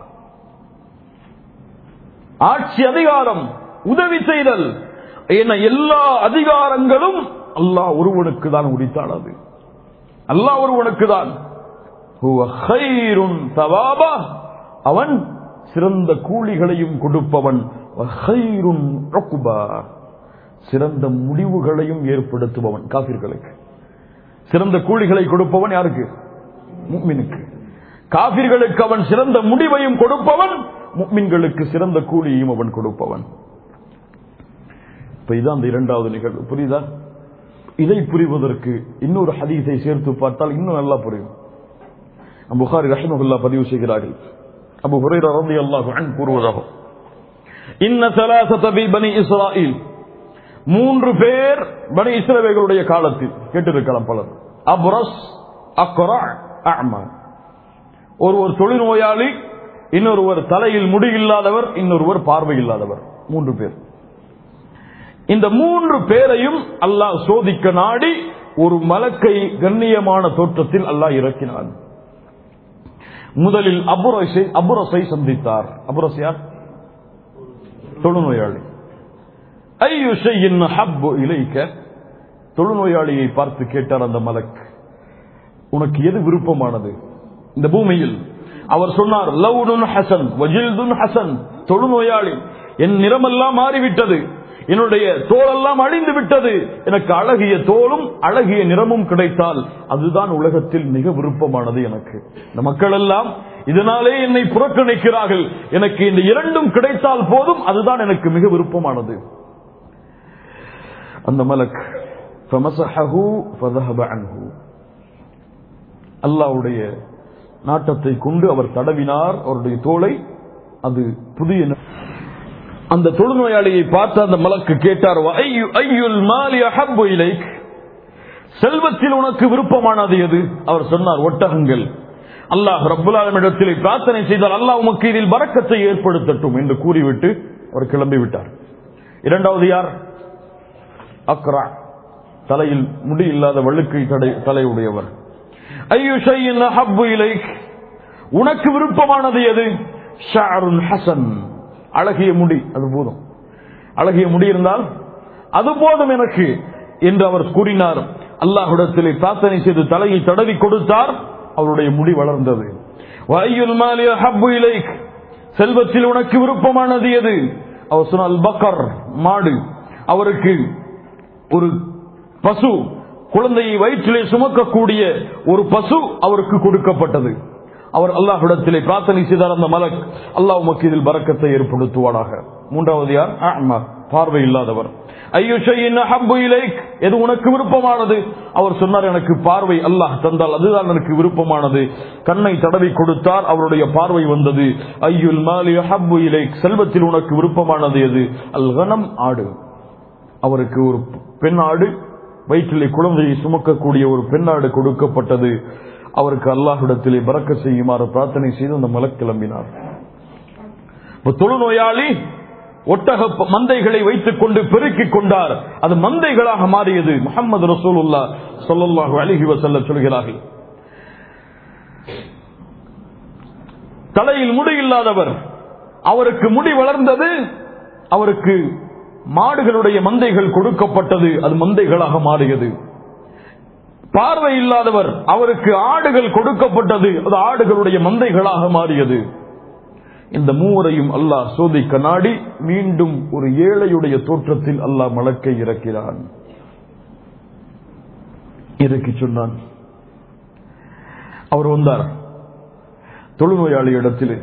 ஆட்சி அதிகாரம் உதவி செய்தல் என எல்லா அதிகாரங்களும் அல்லாஹ் ஒருவனுக்கு தான் உரித்தானது அல்லாஹ் ஒருவனுக்கு தான் ஹுவ கைருன் தவாபா அவன் சிறந்த கூலிகளையும் கொடுப்பவன் வ கைருன் உக்பா. சிறந்த முடிவுகளையும் ஏற்படுத்துபவன் காபிர்களுக்கு சிறந்த கூலிகளை கொடுப்பவன் யாருக்கு முக்மினுக்கு காபிர்களுக்கு அவன் சிறந்த முடிவையும் கொடுப்பவன் முக்மின்களுக்கு சிறந்த கூலியையும் அவன் கொடுப்பவன் இப்ப இதான் அந்த இரண்டாவது நிகழ்வு புரியுதா இதை புரிவதற்கு இன்னொரு ஹதீஸை சேர்த்து பார்த்தால் இன்னும் நல்லா புரியும் புகாரி ரஹ்மகுல்லா பதிவு செய்கிறார்கள் அபு ஹுரைரா ரலியல்லாஹு அன்ஹு கூறுவதாகும் இன்ன ثلاثه பனி இஸ்ராயில் மூன்று பேர் பனி இஸ்ரவேலுடைய காலத்தில் கேட்டிருக்கலாம் பலர் அப்ரஸ் அக்ரா அஅமா ஒருவர் தொழில்நோயாளி இன்னொருவர் தலையில் முடி இல்லாதவர் இன்னொருவர் பார்வை இல்லாதவர் மூன்று பேர் இந்த மூன்று பேரையும் அல்லாஹ் சோதிக்க நாடி ஒரு மலக்கை கண்ணியமான தோற்றத்தில் அல்லாஹ் இறக்கினான் முதலில் அபுரஸை அபுரஸை சந்தித்தார் அபுரஸ் யார் தொழுநோயாளி ஐயு ஷையின் ஹப்பு இலைக்க தொழுநோயாளியை பார்த்து கேட்டார் அந்த மலக் உனக்கு எது விருப்பமானது இந்த பூமியில் அவர் சொன்னார் லவுனுன் ஹசன் வஜில்துன் ஹசன் தொழுநோயாளி என் நிறமெல்லாம் மாறிவிட்டது என்னுடைய தோலெல்லாம் அழிந்து விட்டது எனக்கு அழகிய தோலும் அழகிய நிறமும் கிடைத்தால் அதுதான் உலகத்தில் மிக விருப்பமானது எனக்கு இந்த மக்கள் எல்லாம் இதனாலே என்னை புறக்கணிக்கிறார்கள் எனக்கு இந்த இரண்டும் கிடைத்தால் போதும் அதுதான் எனக்கு மிக விருப்பமானது அந்த மலக் فمسحه فذهب عنه அல்லாவுடைய நாட்டத்தை கொண்டு அவர் தடவினார் அவருடைய தோலை அது புதிய ந- அந்த தொழுநோயாளியை பார்த்து அந்த மலக்கு கேட்டார் "வஅய்யு- அய்யுல் மாலி அஹப்பு இலைக்?" செல்வத்தில் உனக்கு விருப்பமானது எது அவர் சொன்னார் ஒட்டகங்கள் அல்லாஹ் ரப்புல் ஆலமிடத்தில் பிரார்த்தனை செய்தால் அல்லாஹ் உமக்கு இதில் பறக்கத்தை ஏற்படுத்தட்டும் என்று கூறிவிட்டு அவர் கிளம்பி விட்டார் இரண்டாவது யார் அக்ரா தலையில் முடி இல்லாத வழுக்கை தடை- தலையுடையவர் ஐயு ஷையின் அஹப்பு இலைக் உனக்கு விருப்பமானது எது ஷாருன் ஹசன் அழகிய முடி அது போதும் அழகிய முடி இருந்தால் அது போதும் எனக்கு என்று அவர் கூறினார் அல்லாஹ்விடத்திலே பிரார்த்தனை செய்து தலையை தடவி கொடுத்தார் அவருடைய முடி வளர்ந்தது வஐயுல் மாலி அஹப்பு இலைக் செல்வத்தில் உனக்கு விருப்பமானது எது அவர் சொன்னால் பக்கர் மாடு அவருக்கு ஒரு பசு குழந்தையை வயிற்றிலே சுமக்கக்கூடிய ஒரு பசு அவருக்கு கொடுக்கப்பட்டது அவர் அல்லாஹ்விடத்திலே பிரார்த்தனை செய்தார் அந்த மலக் அல்லாஹ் உமக்கு இதில் பறக்கத்தை ஏற்படுத்துவானாக மூன்றாவது யார் அஅ்மா, பார்வை இல்லாதவர் ஐயோ ஷையின் அஹப்பு இலைக் எது உனக்கு விருப்பமானது அவர் சொன்னார் எனக்கு பார்வை அல்லாஹ் தந்தால் அதுதான் எனக்கு விருப்பமானது கண்ணை தடவி கொடுத்தார் அவருடைய பார்வை வந்தது ஐயுல் மாலி அஹப்பு இலைக் செல்வத்தில் உனக்கு விருப்பமானது எது அல் கனம் ஆடு அவருக்கு ஒரு பெண் ஆடு வயிற்றிலே குழந்தையை சுமக்கக்கூடிய ஒரு பெண்ணாடு கொடுக்கப்பட்டது அவருக்கு அல்லாஹ்விடத்திலே பறக்க செய்யுமாறு பிரார்த்தனை செய்து அந்த மலக் கிளம்பினார் இப்ப தொழுநோயாளி ஒட்டக ப- மந்தைகளை வைத்துக் கொண்டு பெருக்கிக் கொண்டார் அது மந்தைகளாக மாறியது முகமது ரசூலுல்லா ஸல்லல்லாஹு அலைஹி வஸல்லம் சொல்கிறார்கள் தலையில் முடி இல்லாதவர் அவருக்கு முடி வளர்ந்தது அவருக்கு மாடுகளுடைய மந்தைகள் கொடுக்கப்பட்டது அது மந்தைகளாக மாறியது பார்வை இல்லாதவர் அவருக்கு ஆடுகள் கொடுக்கப்பட்டது அது ஆடுகளுடைய மந்தைகளாக மாறியது இந்த மூவரையும் அல்லாஹ் சோதிக்க நாடி மீண்டும் ஒரு ஏழையுடைய தோற்றத்தில் அல்லாஹ் மலக்கை இறக்கிறான் இறக்கி சொன்னான் அவர் வந்தார் தொழுநோயாளி இடத்தில்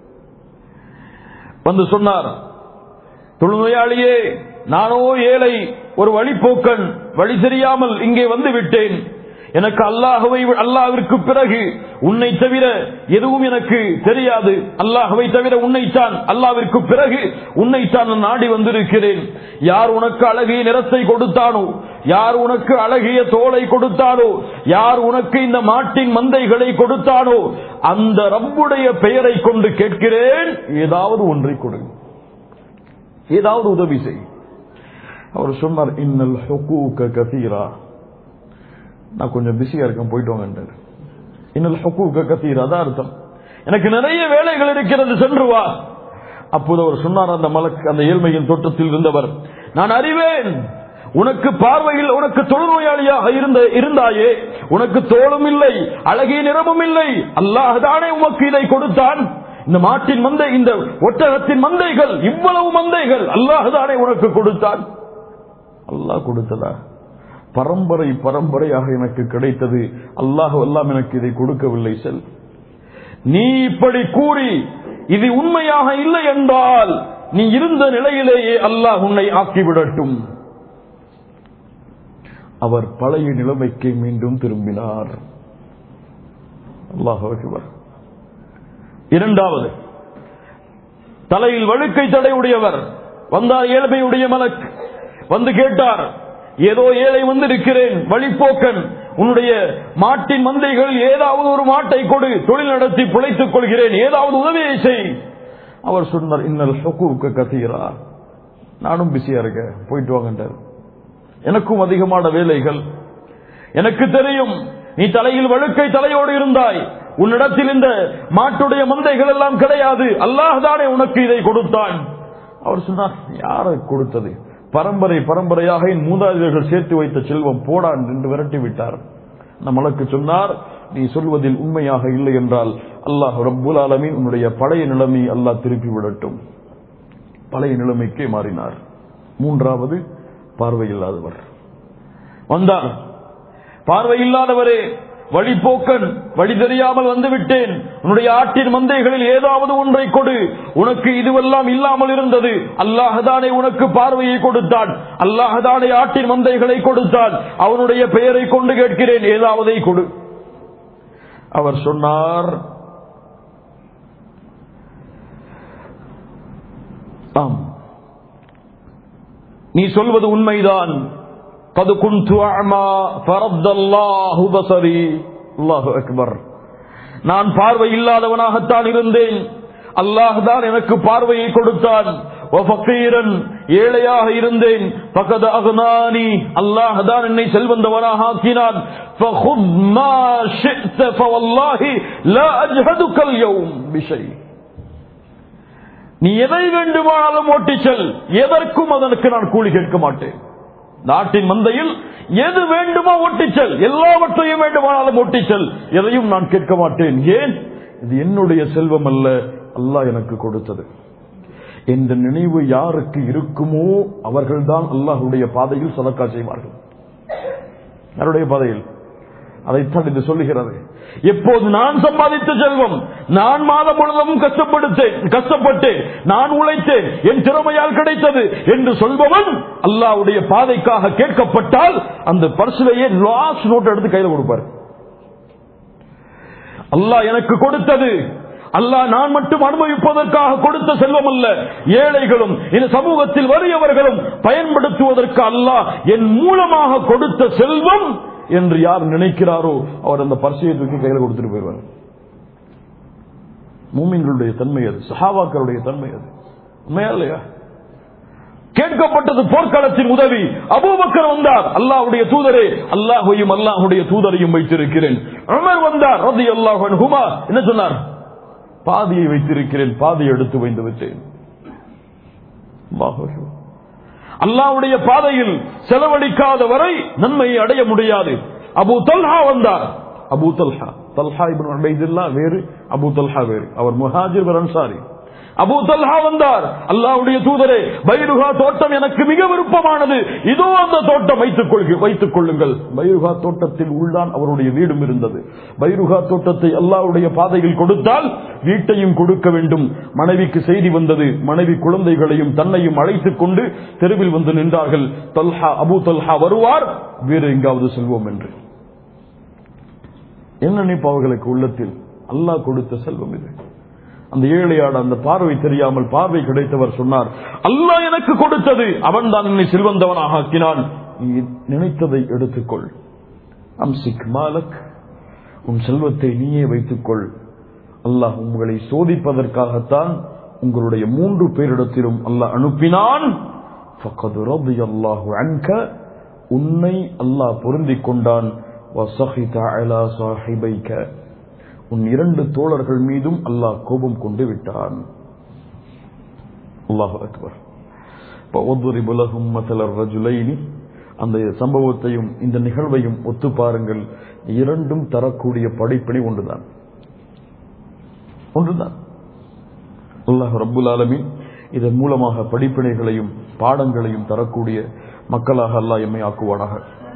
வந்து சொன்னார் தொழுநோயாளியே நானோ ஏழை ஒரு வழிப்போக்கன் வழி தெரியாமல் இங்கே வந்து விட்டேன் எனக்கு அல்லாஹுவை அல்லாஹ்விற்கு பிறகு உன்னை தவிர எதுவும் எனக்கு தெரியாது அல்லாஹுவை தவிர உன்னைத்தான் அல்லாஹ்விற்கு பிறகு உன்னைத்தான் நான் நாடி வந்திருக்கிறேன் யார் உனக்கு அழகிய நிறத்தை கொடுத்தானோ யார் உனக்கு அழகிய தோலை கொடுத்தானோ யார் உனக்கு இந்த மாட்டின் மந்தைகளை கொடுத்தானோ அந்த ரப்புடைய பெயரை கொண்டு கேட்கிறேன் ஏதாவது ஒன்றை கொடு ஏதாவது உதவி செய் அவர் சொன்னார் இன்னல் ஹுக்கூக கதீரா நான் கொஞ்சம் பிஸியா இருக்கேன் போயிட்டு வாங்கன்றார் இன்னல் ஹுக்கூக கதீரா அதான் அர்த்தம் எனக்கு நிறைய வேலைகள் இருக்கிறது சென்று வா அப்போது அவர் சொன்னார் அந்த மலக்கு அந்த ஏழ்மையின் தோட்டத்தில் இருந்தவர் நான் அறிவேன் உனக்கு பார்வையில் உனக்கு தொழுநோயாளியாக இருந்த இருந்தாயே உனக்கு தோளும் இல்லை அழகிய நிறமும் இல்லை அல்லாஹ்தானே உமக்கு இதை கொடுத்தான் இந்த மாட்டின் மந்தை இந்த ஒட்டகத்தின் மந்தைகள் இவ்வளவு மந்தைகள் அல்லாஹ்தானே உனக்கு கொடுத்தான் அல்லாஹ் கொடுத்ததா பரம்பரை பரம்பரையாக எனக்கு கிடைத்தது அல்லாஹ் எல்லாம் எனக்கு இதை கொடுக்கவில்லை செல் நீ இப்படி கூறி இது உண்மையாக இல்லை என்றால் நீ இருந்த நிலையிலேயே அல்லாஹ் உன்னை ஆக்கிவிடட்டும் அவர் பழைய நிலைமைக்கு மீண்டும் திரும்பினார் அல்லாஹ் அக்பர் இரண்டாவது தலையில் வழுக்கை தடை உடையவர் வந்தார் ஏழ்மையுடைய மலக் வந்து கேட்டார் ஏதோ ஏழை வந்து இருக்கிறேன் வழிப்போக்கன் உன்னுடைய மாட்டின் மந்தைகள் ஏதாவது ஒரு மாட்டை கொடு தொழில் நடத்தி பிழைத்துக் கொள்கிறேன் ஏதாவது உதவியை செய் அவர் சொன்னார் இன்னல் சொக்கு கத்தீரா நானும் பிஸியா இருக்கேன் போயிட்டு வாங்கன்றார் எனக்கும் அதிகமான வேலைகள் எனக்கு தெரியும் நீ தலையில் வழுக்கை தலையோடு இருந்தாய் உன்னிடத்தில் இந்த மாட்டுடைய மந்தைகள் எல்லாம் கிடையாது அல்லாஹ் தானே உனக்கு இதை கொடுத்தான் அவர் சொன்னார் யாரை கொடுத்தது பரம்பரை பரம்பரையாக என் மூதாதையர்கள் சேர்த்து வைத்த செல்வம் போடான் என்று விரட்டி விட்டார் நம்மளுக்கு சொன்னார் நீ சொல்வதில் உண்மையாக இல்லை என்றால் அல்லாஹ் ரப்புல் ஆலமீன் உன்னுடைய பழைய நிலைமை அல்லாஹ் திருப்பி விடட்டும் பழைய நிலைமைக்கே மாறினார் மூன்றாவது பார்வையில்லாதவர் வந்தார் பார்வையில்லாதவரே வழிபோக்கன் வழி தெரியாமல் வந்துவிட்டேன் உன்னுடைய ஆட்டின் மந்தைகளில் ஏதாவது ஒன்றை கொடு உனக்கு இதுவெல்லாம் இல்லாமல் இருந்தது அல்லாஹதானே உனக்கு பார்வையை கொடுத்தான் அல்லாஹதானே ஆட்டின் மந்தைகளை கொடுத்தான் அவனுடைய பெயரை கொண்டு கேட்கிறேன் ஏதாவதை கொடு அவர் சொன்னார் ஆம் நீ சொல்வது உண்மைதான் قد كنت أعمى فرد الله بصري الله أكبر நான் பார்வை இல்லாதவனாகத்தான் இருந்தேன் அல்லாஹ் தான் எனக்கு பார்வையை கொடுத்தான் வஃபீரன் ஏழையாக இருந்தேன் பகத அகனானி அல்லாஹ் தான் என்னை செல்வந்தவனாக ஆக்கினான் فخذ ما شئت فوالله لا أجهدك اليوم بشيء நீ எதை வேண்டுமானாலும் ஓட்டிச் செல் எதற்கும் அதற்கு நான் கூலி கேட்க மாட்டேன் நாட்டின் மந்தையில் எது வேண்டுமோ ஓட்டிச்சல் எல்லாவற்றையும் வேண்டுமானாலும் ஓட்டிச்சல் எதையும் நான் கேட்க மாட்டேன் ஏன் இது என்னுடைய செல்வம் அல்ல அல்லாஹ் எனக்கு கொடுத்தது என்ற நினைவு யாருக்கு இருக்குமோ அவர்கள்தான் அல்லாஹுடைய பாதையில் சதக்கா செய்வார்கள் யாருடைய பாதையில் அதைத்தான் இது சொல்லுகிறது எப்போது நான் சம்பாதித்த செல்வம் நான் மாதம் முழுவதும் கஷ்டப்படுத்தேன் கஷ்டப்பட்டேன் நான் உழைத்தேன் என் திறமையால் கிடைத்தது என்று சொல்பவன் அல்லாவுடைய பாதைக்காக கேட்கப்பட்டால் அந்த பர்சிலேயே லாஸ்ட் நோட் எடுத்து கையில் கொடுப்பார் அல்லாஹ் எனக்கு கொடுத்தது அல்லாஹ் நான் மட்டும் அனுபவிப்பதற்காக கொடுத்த செல்வம் அல்ல ஏழைகளும் இந்த சமூகத்தில் வறியவர்களும் பயன்படுத்துவதற்கு அல்லாஹ் என் மூலமாக கொடுத்த செல்வம் என்று யார் நினைக்கிறாரோ அவர் அந்த பரிசையை தூக்கி கையில் கொடுத்துட்டு போயிடுவார் மூமின்களுடைய தன்மை அது சஹாபாக்களுடைய தன்மை அது உண்மையா இல்லையா கேட்கப்பட்டது போர்க்களத்தின் உதவி அபூபக்கர் வந்தார் அல்லாஹ்வுடைய தூதரே அல்லாஹையும் அல்லாஹ்வுடைய தூதரையும் வைத்திருக்கிறேன் உமர் வந்தார் ரதி அல்லாஹ் ஹுமா என்ன சொன்னார் பாதியை வைத்திருக்கிறேன் பாதியை எடுத்து வைத்து விட்டேன் அல்லாஹ் அக்பர். அல்லாஹ்வுடைய பாதையில் செலவழிக்காத வரை நன்மையை அடைய முடியாது அபூ தல்ஹா வந்தார் Abu Talha Talha Ibn Ubaidullah வேறு அபூ தல்ஹா வேறு அவர் முஹாஜிர் ஒரு அன்சாரி அபூ தல்ஹா வந்தார் அல்லாஹ்வுடைய தூதரே பைருகா தோட்டம் எனக்கு மிக விருப்பமானது இதோ அந்த தோட்டம் வைத்துக் கொள்க வைத்துக் கொள்ளுங்கள் பைருகா தோட்டத்தில் உள்ளான் அவருடைய வீடும் இருந்தது பைருகா தோட்டத்தை அல்லாஹ்வுடைய பாதையில் கொடுத்தால் வீட்டையும் கொடுக்க வேண்டும் மனைவிக்கு செய்தி வந்தது மனைவி குழந்தைகளையும் தன்னையும் அழைத்துக் கொண்டு தெருவில் வந்து நின்றார்கள் தல்ஹா அபூ தல்ஹா வருவார் வேறு எங்காவது செல்வோம் என்று என்ன நினைப்பு அவர்களுக்கு உள்ளத்தில் அல்லாஹ் கொடுத்த செல்வம் இது அந்த ஏழையாட அந்த பார்வை தெரியாமல் பார்வை கிடைத்தவர் சொன்னார் அல்லாஹ் எனக்கு கொடுத்தது அவன் தான் என்னை செல்வந்தவனாக ஆக்கினான் நீ நினைத்ததை எடுத்துக்கொள் அம்சிக் மாலக் உன் செல்வத்தை நீயே வைத்துக்கொள் அல்லாஹ் உங்களை சோதிப்பதற்காகத்தான் உங்களுடைய மூன்று பேரிடத்திலும் அல்லாஹ் அனுப்பினான் فَقَدْ رَضِيَ اللَّهُ عَنْكَ உன்னை அல்லாஹ் பொருந்திக் கொண்டான் وَسَخِطَ عَلَى صَاحِبَيْكَ உன் இரண்டு தோழர்கள் மீதும் அல்லாஹ் கோபம் கொண்டு விட்டான் அல்லாஹ் அக்பர் وَضْرِبْ لَهُمْ مَثَلَ الرَّجُلَيْنِ அந்த சம்பவத்தையும் இந்த நிகழ்வையும் ஒத்து பாருங்கள் இரண்டும் தரக்கூடிய படிப்பினை ஒன்றுதான் ஒன்றுதான் அல்லாஹ் ரப்புல் ஆலமீன் இதன் மூலமாக படிப்பினைகளையும் பாடங்களையும் தரக்கூடிய மக்களாக அல்லாஹ் எம்மை ஆக்குவானாக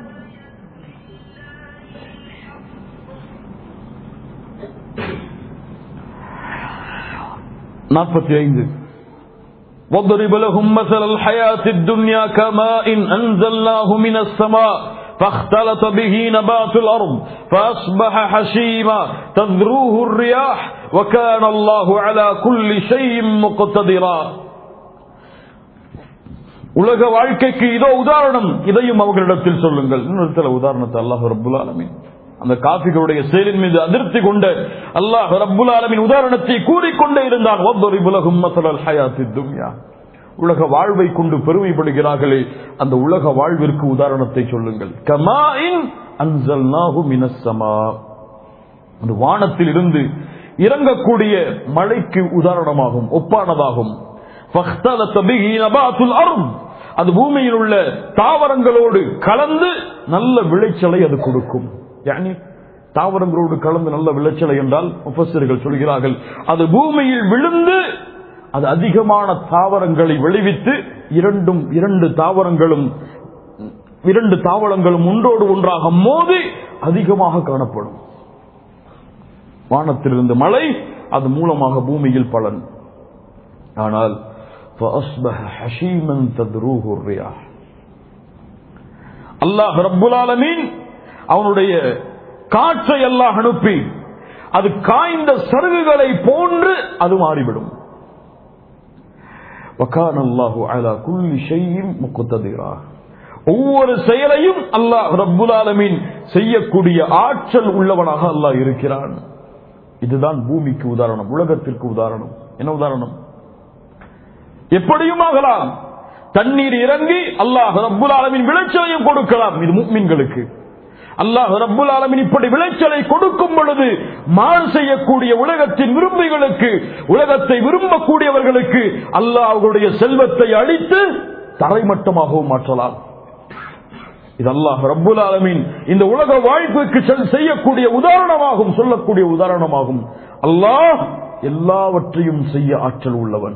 நாற்பத்தி ஐந்து واضرب لهم مثل الحياة الدنيا كماء أنزلناه من السماء فاختلط به نبات الأرض فأصبح حشيما تذروه الرياح وكان الله على كل شيء مقتدرا உலக வாழ்க்கைக்கு இதோ உதாரணம் இதையும் அவர்களிடத்தில் சொல்லுங்கள் இன்னொரு சில உதாரணத்தை அல்லாஹ் ரப்புல் ஆலமீன் அந்த காபிகளுடைய செயலின் மீது அதிருப்தி கொண்ட அல்லாஹ் ரப்புல் ஆலமின் உதாரணத்தை கூறிக்கொண்டே இருந்தான் ஒவ்வொரு உலகம் மசலல் ஹயாத்தி துன்யா உலக வாழ்வை கொண்டு பெருமைப்படுகிறார்களே அந்த உலக வாழ்விற்கு உதாரணத்தை சொல்லுங்கள் கமாயின் அன்சல்நாஹு மினஸ்ஸமா அந்த வானத்தில் இருந்து இறங்கக்கூடிய மழைக்கு உதாரணமாகும் ஒப்பானதாகும் فاختلط به نبات الأرض. அது பூமியில் உள்ள தாவரங்களோடு கலந்து நல்ல விளைச்சலை அது கொடுக்கும் யானி தாவரங்களோடு கலந்து நல்ல விளைச்சலை என்றால் முஃபஸர்கள் சொல்கிறார்கள் அது பூமியில் விழுந்து அது அதிகமான தாவரங்களை விளைவித்து இரண்டும் இரண்டு தாவரங்களும் இரண்டு தாவரங்களும் ஒன்றோடு ஒன்றாக மோதி அதிகமாக காணப்படும் வானத்திலிருந்து மழை அது மூலமாக பூமியில் பலன் ஆனால் فأصبح حشيما تذروه الرياح அல்லாஹ் ரப்புல் ஆலமீன் அவனுடைய காற்றை அல்லாஹ் அனுப்பி அது காய்ந்த சருகுகளை போன்று அது மாறிவிடும் وكان الله على كل شيء مقتدرا ஒவ்வொரு செயலையும் அல்லாஹ் ரப்புல் ஆலமீன் செய்யக்கூடிய ஆற்றல் உள்ளவனாக அல்லாஹ் இருக்கிறான் இதுதான் பூமிக்கு உதாரணம் உலகத்திற்கு உதாரணம் என்ன உதாரணம் எப்படியும் ஆகலாம் தண்ணீர் இறங்கி அல்லாஹ் ரப்புல் ஆலமின் விளைச்சலையும் கொடுக்கலாம் இது முக்மின்களுக்கு அல்லாஹ் ரப்புல் ஆலமின் இப்படி விளைச்சலை கொடுக்கும் பொழுது மான் செய்யக்கூடிய உலகத்தின் விரும்பிகளுக்கு உலகத்தை விரும்பக்கூடியவர்களுக்கு அல்லாஹ் அவர்களுடைய செல்வத்தை அழித்து தரைமட்டமாகவும் மாற்றலாம் இது அல்லாஹ் ரப்புல் ஆலமீன் இந்த உலக வாழ்வுக்கு செல் செய்யக்கூடிய உதாரணமாகும் சொல்லக்கூடிய உதாரணமாகும் அல்லாஹ் எல்லாவற்றையும் செய்ய ஆற்றல் உள்ளவன்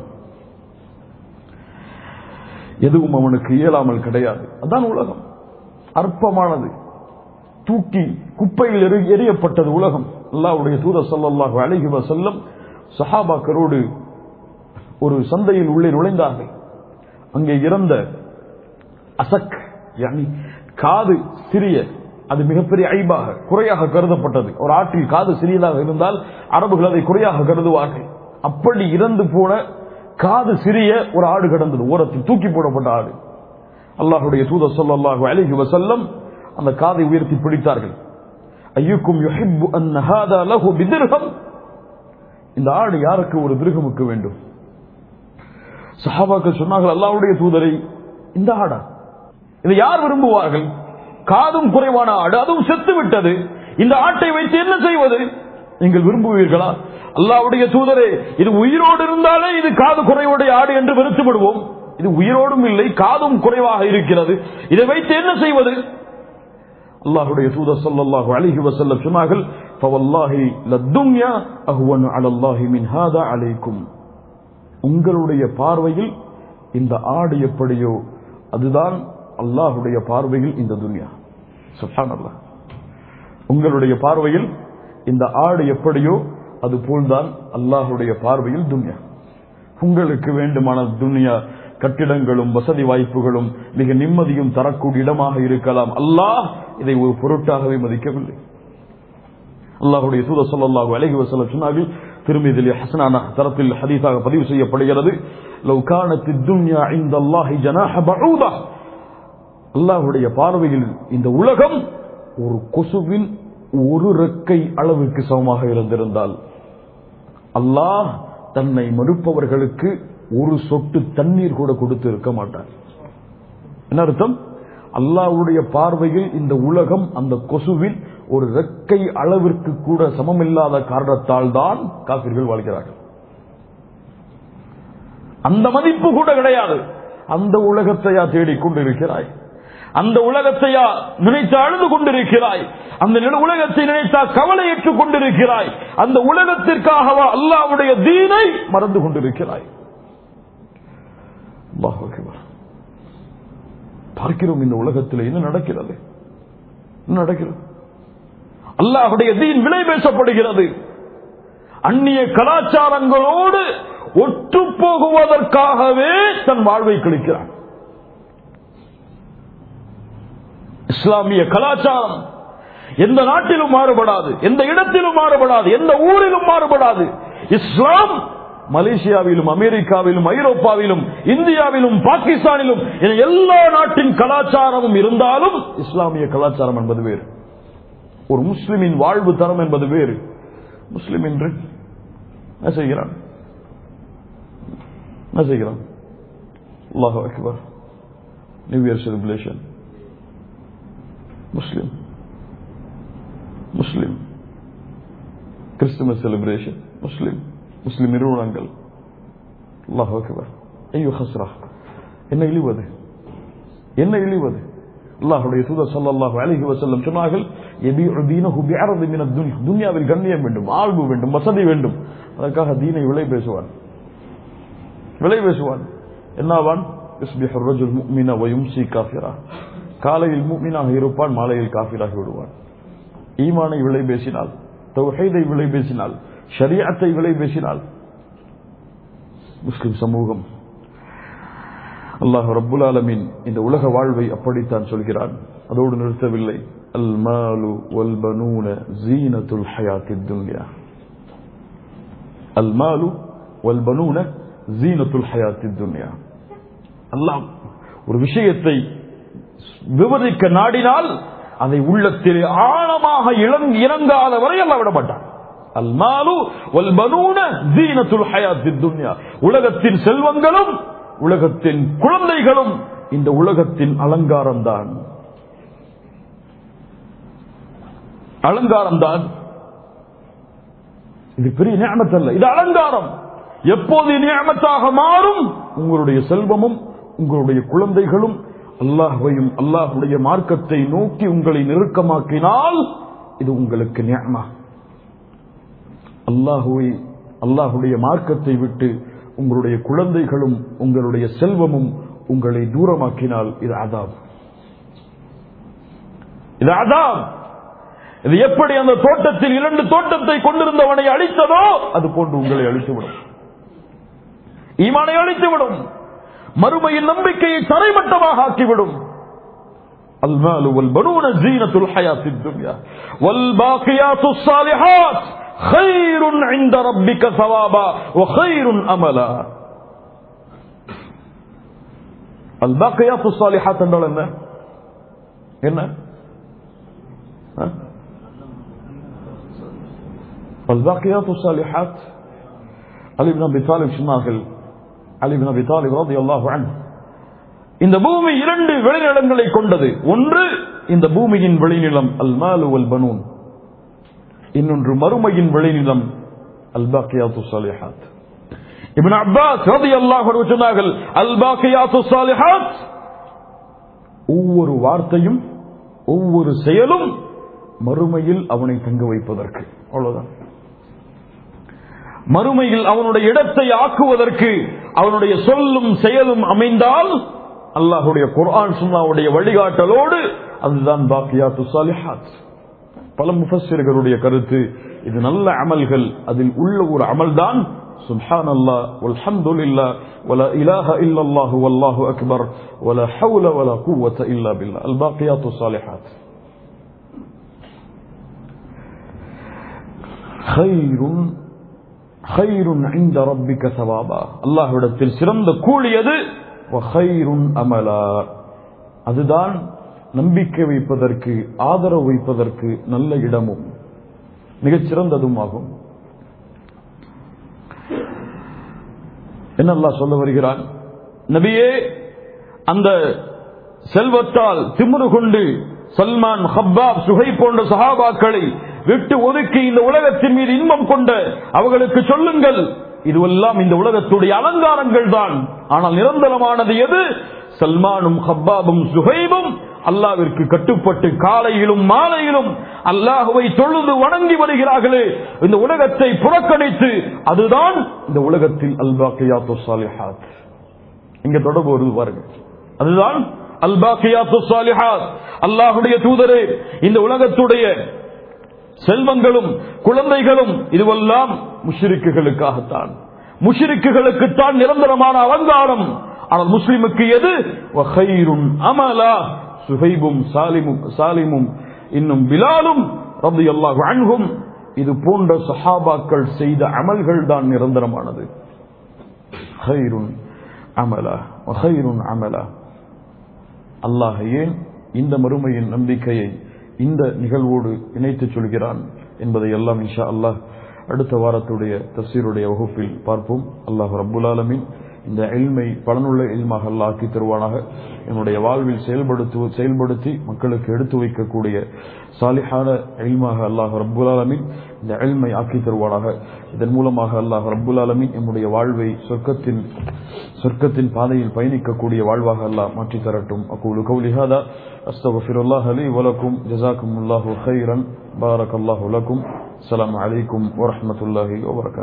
எதுவும் அவனுக்கு இயலாமல் கிடையாது அதான் உலகம் அற்பமானது தூக்கி குப்பையில் எரி- எரியப்பட்டது உலகம் அல்லாஹ்வுடைய தூதர் ஸல்லல்லாஹு அலைஹி வஸல்லம் சஹாபாக்களோடு ஒரு சந்தையில் உள்ளே நுழைந்தார்கள் அங்கே இறந்த அசக் யானி காது சிறிய அது மிகப்பெரிய ஐபாக குறையாக கருதப்பட்டது ஒரு ஆற்றில் காது சிறியதாக இருந்தால் அரபுகள் அதை குறையாக கருதுவார்கள் அப்படி இறந்து போன காது சிறிய ஒரு ஆடு கிடந்தது ஓரத்தில் தூக்கி போடப்பட்ட ஆடு அல்லாஹுடைய தூதர் ஸல்லல்லாஹு அலைஹி வஸல்லம் அந்த காதை உயர்த்தி பிடித்தார்கள் ஐயுக்கும் யுஹிப்பு அன் ஹாதா லஹு பிதிர்ஹம் இந்த ஆடு யாருக்கு ஒரு திருகமுக்கு வேண்டும் சஹாபாக்கள் சொன்னார்கள் அல்லாஹ்வுடைய தூதரை இந்த ஆடா இதை யார் விரும்புவார்கள் காதும் குறைவான ஆடு அதுவும் செத்து விட்டது இந்த ஆட்டை வைத்து என்ன செய்வது நீங்கள் விரும்புவீர்களா அல்லாஹ்வுடைய தூதரே இது உயிரோடு இருந்தாலே இது காது குறைவுடைய ஆடு என்று வெறுத்து விடுவோம் இது உயிரோடும் இல்லை காதும் குறைவாக இருக்கிறது இதை வைத்து என்ன செய்வது அல்லாஹுடைய தூதர் ஸல்லல்லாஹு அலைஹி வஸல்லம் சொன்னார்கள் ஃபவல்லாஹி லத்துன்யா அஹ்வனு அலல்லாஹி மின் ஹாதா அலைக்கும் உங்களுடைய பார்வையில் இந்த ஆடு எப்படியோ அதுதான் அல்லாஹுடைய பார்வையில் இந்த துன்யா சுப்ஹானல்லாஹ் உங்களுடைய பார்வையில் இந்த ஆடு எப்படியோ அது போல்தான் அல்லாஹுடைய பார்வையில் துன்யா உங்களுக்கு வேண்டுமான துன்யா கட்டிடங்களும் வசதி வாய்ப்புகளும் மிக நிம்மதியும் தரக்கூடிய இடமாக இருக்கலாம் அல்லாஹ் இதை ஒரு பொருட்டாகவே மதிக்கவில்லை அல்லாஹுடைய தூத சொல்லல்லாஹு அலைஹி வஸல்லம் சொன்னார்கள் திருமதியிலே ஹசனான தரத்தில் ஹதீஸாக பதிவு செய்யப்படுகிறது லவ் கானத் துன்யா இந்தல்லாஹி ஜனாஹ பஊதா அல்லாஹுடைய பார்வையில் இந்த உலகம் ஒரு கொசுவின் ஒரு ரெக்கை அளவுக்கு சமமாக இருந்திருந்தால் அல்லாஹ் தன்னை மறுப்பவர்களுக்கு ஒரு சொட்டு தண்ணீர் கூட கொடுத்து இருக்க மாட்டார் என்ன அர்த்தம் அல்லாஹ்வுடைய பார்வையில் இந்த உலகம் அந்த கொசுவில் ஒரு ரெக்கை அளவிற்கு கூட சமமில்லாத காரணத்தால் தான் காபிர்கள் வாழ்கிறார்கள் அந்த மதிப்பு கூட கிடையாது அந்த உலகத்தையா தேடிக்கொண்டிருக்கிறாய் அந்த உலகத்தையா நினைத்து அழுது கொண்டிருக்கிறாய் அந்த நில- உலகத்தை நினைத்தா கவலையற்றுக் கொண்டிருக்கிறாய் அந்த உலகத்திற்காகவா அல்லாஹ்வுடைய தீனை மறந்து கொண்டிருக்கிறாய் அல்லாஹ் அக்பர். பார்க்கிறோம் இந்த உலகத்தில் என்ன நடக்கிறது என்ன நடக்கிறது அல்லாஹுடைய தீன் விலை பேசப்படுகிறது அந்நிய கலாச்சாரங்களோடு ஒற்று போகுவதற்காகவே தன் வாழ்வை கழிக்கிறான் இஸ்லாமிய கலாச்சாரம் எந்த நாட்டிலும் மாறுபடாது எந்த இடத்திலும் மாறுபடாது எந்த ஊரிலும் மாறுபடாது இஸ்லாம் மலேசியாவிலும் அமெரிக்காவிலும் ஐரோப்பாவிலும் இந்தியாவிலும் பாகிஸ்தானிலும் என எல்லா நாட்டின் கலாச்சாரமும் இருந்தாலும் இஸ்லாமிய கலாச்சாரம் என்பது வேறு ஒரு முஸ்லிமின் வாழ்வு தரம் என்பது வேறு முஸ்லிம் என்று என்ன செய்கிறான் என்ன செய்கிறான் அல்லாஹ் அக்பர் new year celebration Muslim Muslim Christmas celebration Muslim Muslim நிறுவனங்கள் அல்லாஹ் அக்பர் ஐயோ ஹஸ்ரா என்ன இழிவது என்ன இழிவது அல்லாஹுடைய தூதர் ஸல்லல்லாஹு அலைஹி வஸல்லம் சொன்னார்கள் யபீஉ தீனஹு பிஅரதி மின துன்யா துன்யாவில் கண்ணியம் வேண்டும் ஆழ்வு வேண்டும் வசதி வேண்டும் அதற்காக தீனை விலை பேசுவான் விலை பேசுவான் என்னவான் யுஸ்பிஹு الرجل مؤمنا ويمسي كافرا காலையில் முஃமினாக இருப்பான் மாலையில் காஃபிராகி விடுவான் ஈமானை விலை பேசினால் தௌஹீதை விலை பேசினால் ஷரியத்தை விலை பேசினால் முஸ்லிம் சமூகம் அல்லாஹ் ரப்புல் ஆலமீன் இந்த உலக வாழ்வை அப்படித்தான் சொல்கிறான் அதோடு நிறுத்தவில்லை அல் மாலு வல் பனூன ஜீனத்துல் ஹயாத்தித் துன்யா அல் மாலு வல் பனூன ஜீனத்துல் ஹயாத்தித் துன்யா அல்லாஹ் ஒரு விஷயத்தை விவரிக்க நாடினால் அதை உள்ளத்தில் ஆழமாக இளங் இறங்காத வரை அல்ல விட மாட்டான் அல் மாலு வல் பனூன ஜீனத்துல் ஹயாத்தித் துன்யா உலகத்தின் செல்வங்களும் உலகத்தின் குழந்தைகளும் இந்த உலகத்தின் அலங்காரம் தான் அலங்காரம் தான் இது பெரிய நியமத்தல்ல இது அலங்காரம் எப்போது நியமத்தாக மாறும் உங்களுடைய செல்வமும் உங்களுடைய குழந்தைகளும் அல்லாஹையும் அல்லாஹுடைய மார்க்கத்தை நோக்கி உங்களை நெருக்கமாக்கினால் இது உங்களுக்கு நியமா அல்லாஹுவை அல்லாஹுடைய மார்க்கத்தை விட்டு உங்களுடைய குழந்தைகளும் உங்களுடைய செல்வமும் உங்களை தூரமாக்கினால் இது அதாப் இது அதாப் இது எப்படி அந்த தோட்டத்தில் இரண்டு தோட்டத்தை கொண்டிருந்தவனை அழித்ததோ அது போன்று உங்களை அழித்துவிடும் ஈமானை அழித்துவிடும் மறுமையின் நம்பிக்கையை தரைமட்டமாக ஆக்கிவிடும் المال والبنون زينة الحياة الدنيا والباقيات الصالحات خير عند ربك ثوابا وخير أملا الباقيات الصالحات என்றால் என்ன என்ன ها؟ الباقيات الصالحات علي بن ابي طالب சொன்னார்கள் அலிபின் அபி தாலிப் ரலியல்லாஹு அன்ஹு இந்த பூமி இரண்டு விளைநிலங்களை கொண்டது ஒன்று இந்த பூமியின் விளைநிலம் அல் மாலு வல் பனூன் இன்னொன்று மறுமையின் விளைநிலம் அல் பாக்கியாத்து சாலிஹாத் இப்னு அப்பாஸ் ரலியல்லாஹு அன்ஹு சொன்னார்கள் அல் பாக்கியாத்து சாலிஹாத் ஒவ்வொரு வார்த்தையும் ஒவ்வொரு செயலும் மறுமையில் அவனை தங்க வைப்பதற்கு அவ்வளவுதான் மறுமையில் அவனுடைய இடத்தை ஆக்குவதற்கு அவனுடைய சொல்லும் செயலும் அமைந்தால் அல்லாஹுடைய குர்ஆன் சுன்னாவுடைய வழிகாட்டலோடு அதுதான் பாக்கியாத்து சாலிஹாத் பல முஃபஸ்ஸிர்களுடைய கருத்து இது நல்ல அமல்கள் அதில் உள்ள ஒரு அமல்தான் சுப்ஹான் அல்லா வல்ஹம்துலில்லா ولا إله إلا الله والله أكبر ولا حول ولا قوة إلا بالله الباقيات الصالحات خير خير عند ربك ثوابا الله இடத்தில் சிறந்த கூலியது وخير அமலா அதுதான் நம்பிக்கை வைப்பதற்கு ஆதரவு வைப்பதற்கு நல்ல இடமும் மிகச் சிறந்ததும் ஆகும் என்ன அல்லாஹ் சொல்ல வருகிறான் நபியே அந்த செல்வத்தால் திமுரு கொண்டு சல்மான் ஹப்பாப் சுகை போன்ற சஹாபாக்களை விட்டு ஒதுக்கி இந்த உலகத்தின் மீது இன்பம் கொண்ட அவர்களுக்கு சொல்லுங்கள் இதுவெல்லாம் இந்த உலகத்துடைய அலங்காரங்கள் தான் ஆனால் நிரந்தரமானது எது சல்மானும் ஹப்பாபும் சுகைபும் அல்லாவிற்கு கட்டுப்பட்டு காலையிலும் மாலையிலும் அல்லாஹுவை தொழுது வணங்கி வருகிறார்களே இந்த உலகத்தை புறக்கணித்து அதுதான் இந்த உலகத்தில் அல்பாக்கியாத்து சாலிஹாத் இங்க தொடர்பு வருது பாருங்க அதுதான் அல்பாக்கியாத்து சாலிஹாத் அல்லாஹுடைய தூதரே இந்த உலகத்துடைய செல்வங்களும் குழந்தைகளும் இதுவெல்லாம் முஷிரிக்குகளுக்காகத்தான் முஷிரிக்குகளுக்குத்தான் நிரந்தரமான அலங்காரம் ஆனால் முஸ்லிமுக்கு எது அமலா சுஹைபும் சாலிமும் சாலிமும் இன்னும் பிலாலும் ரபி அல்லாஹ் அன்கும் இது போன்ற சஹாபாக்கள் செய்த அமல்கள் தான் நிரந்தரமானது ஹைருன் அமலா ஹைருன் அமலா அல்லாஹ் ஏன் இந்த மறுமையின் நம்பிக்கையை இந்த நிகழ்வோடு இணைத்து சொல்கிறான் என்பதை எல்லாம் இன்ஷா அல்லாஹ் அடுத்த வாரத்துடைய தப்சீருடைய வகுப்பில் பார்ப்போம் அல்லாஹ் ரப்புல் ஆலமின் இந்த எல்மை பலனுள்ள எல்மாக அல்லாஹ் ஆக்கி தருவானாக என்னுடைய வாழ்வில் செயல்படுத்து செயல்படுத்தி மக்களுக்கு எடுத்து வைக்கக்கூடிய சாலிஹான எல்மாக அல்லாஹ் ரப்புல் ஆலமின் இந்த எல்மை ஆக்கி தருவானாக இதன் மூலமாக அல்லாஹ் ரப்புல் ஆலமின் நம்முடைய வாழ்வை சொர்க்கத்தின் சொர்க்கத்தின் பாதையில் பயணிக்கக்கூடிய வாழ்வாக அல்லாஹ் மாற்றி தரட்டும் அக்கூலு கௌலி ஹாதா أستغفر الله لي ولكم جزاكم الله خيرا بارك الله لكم السلام عليكم ورحمة الله وبركاته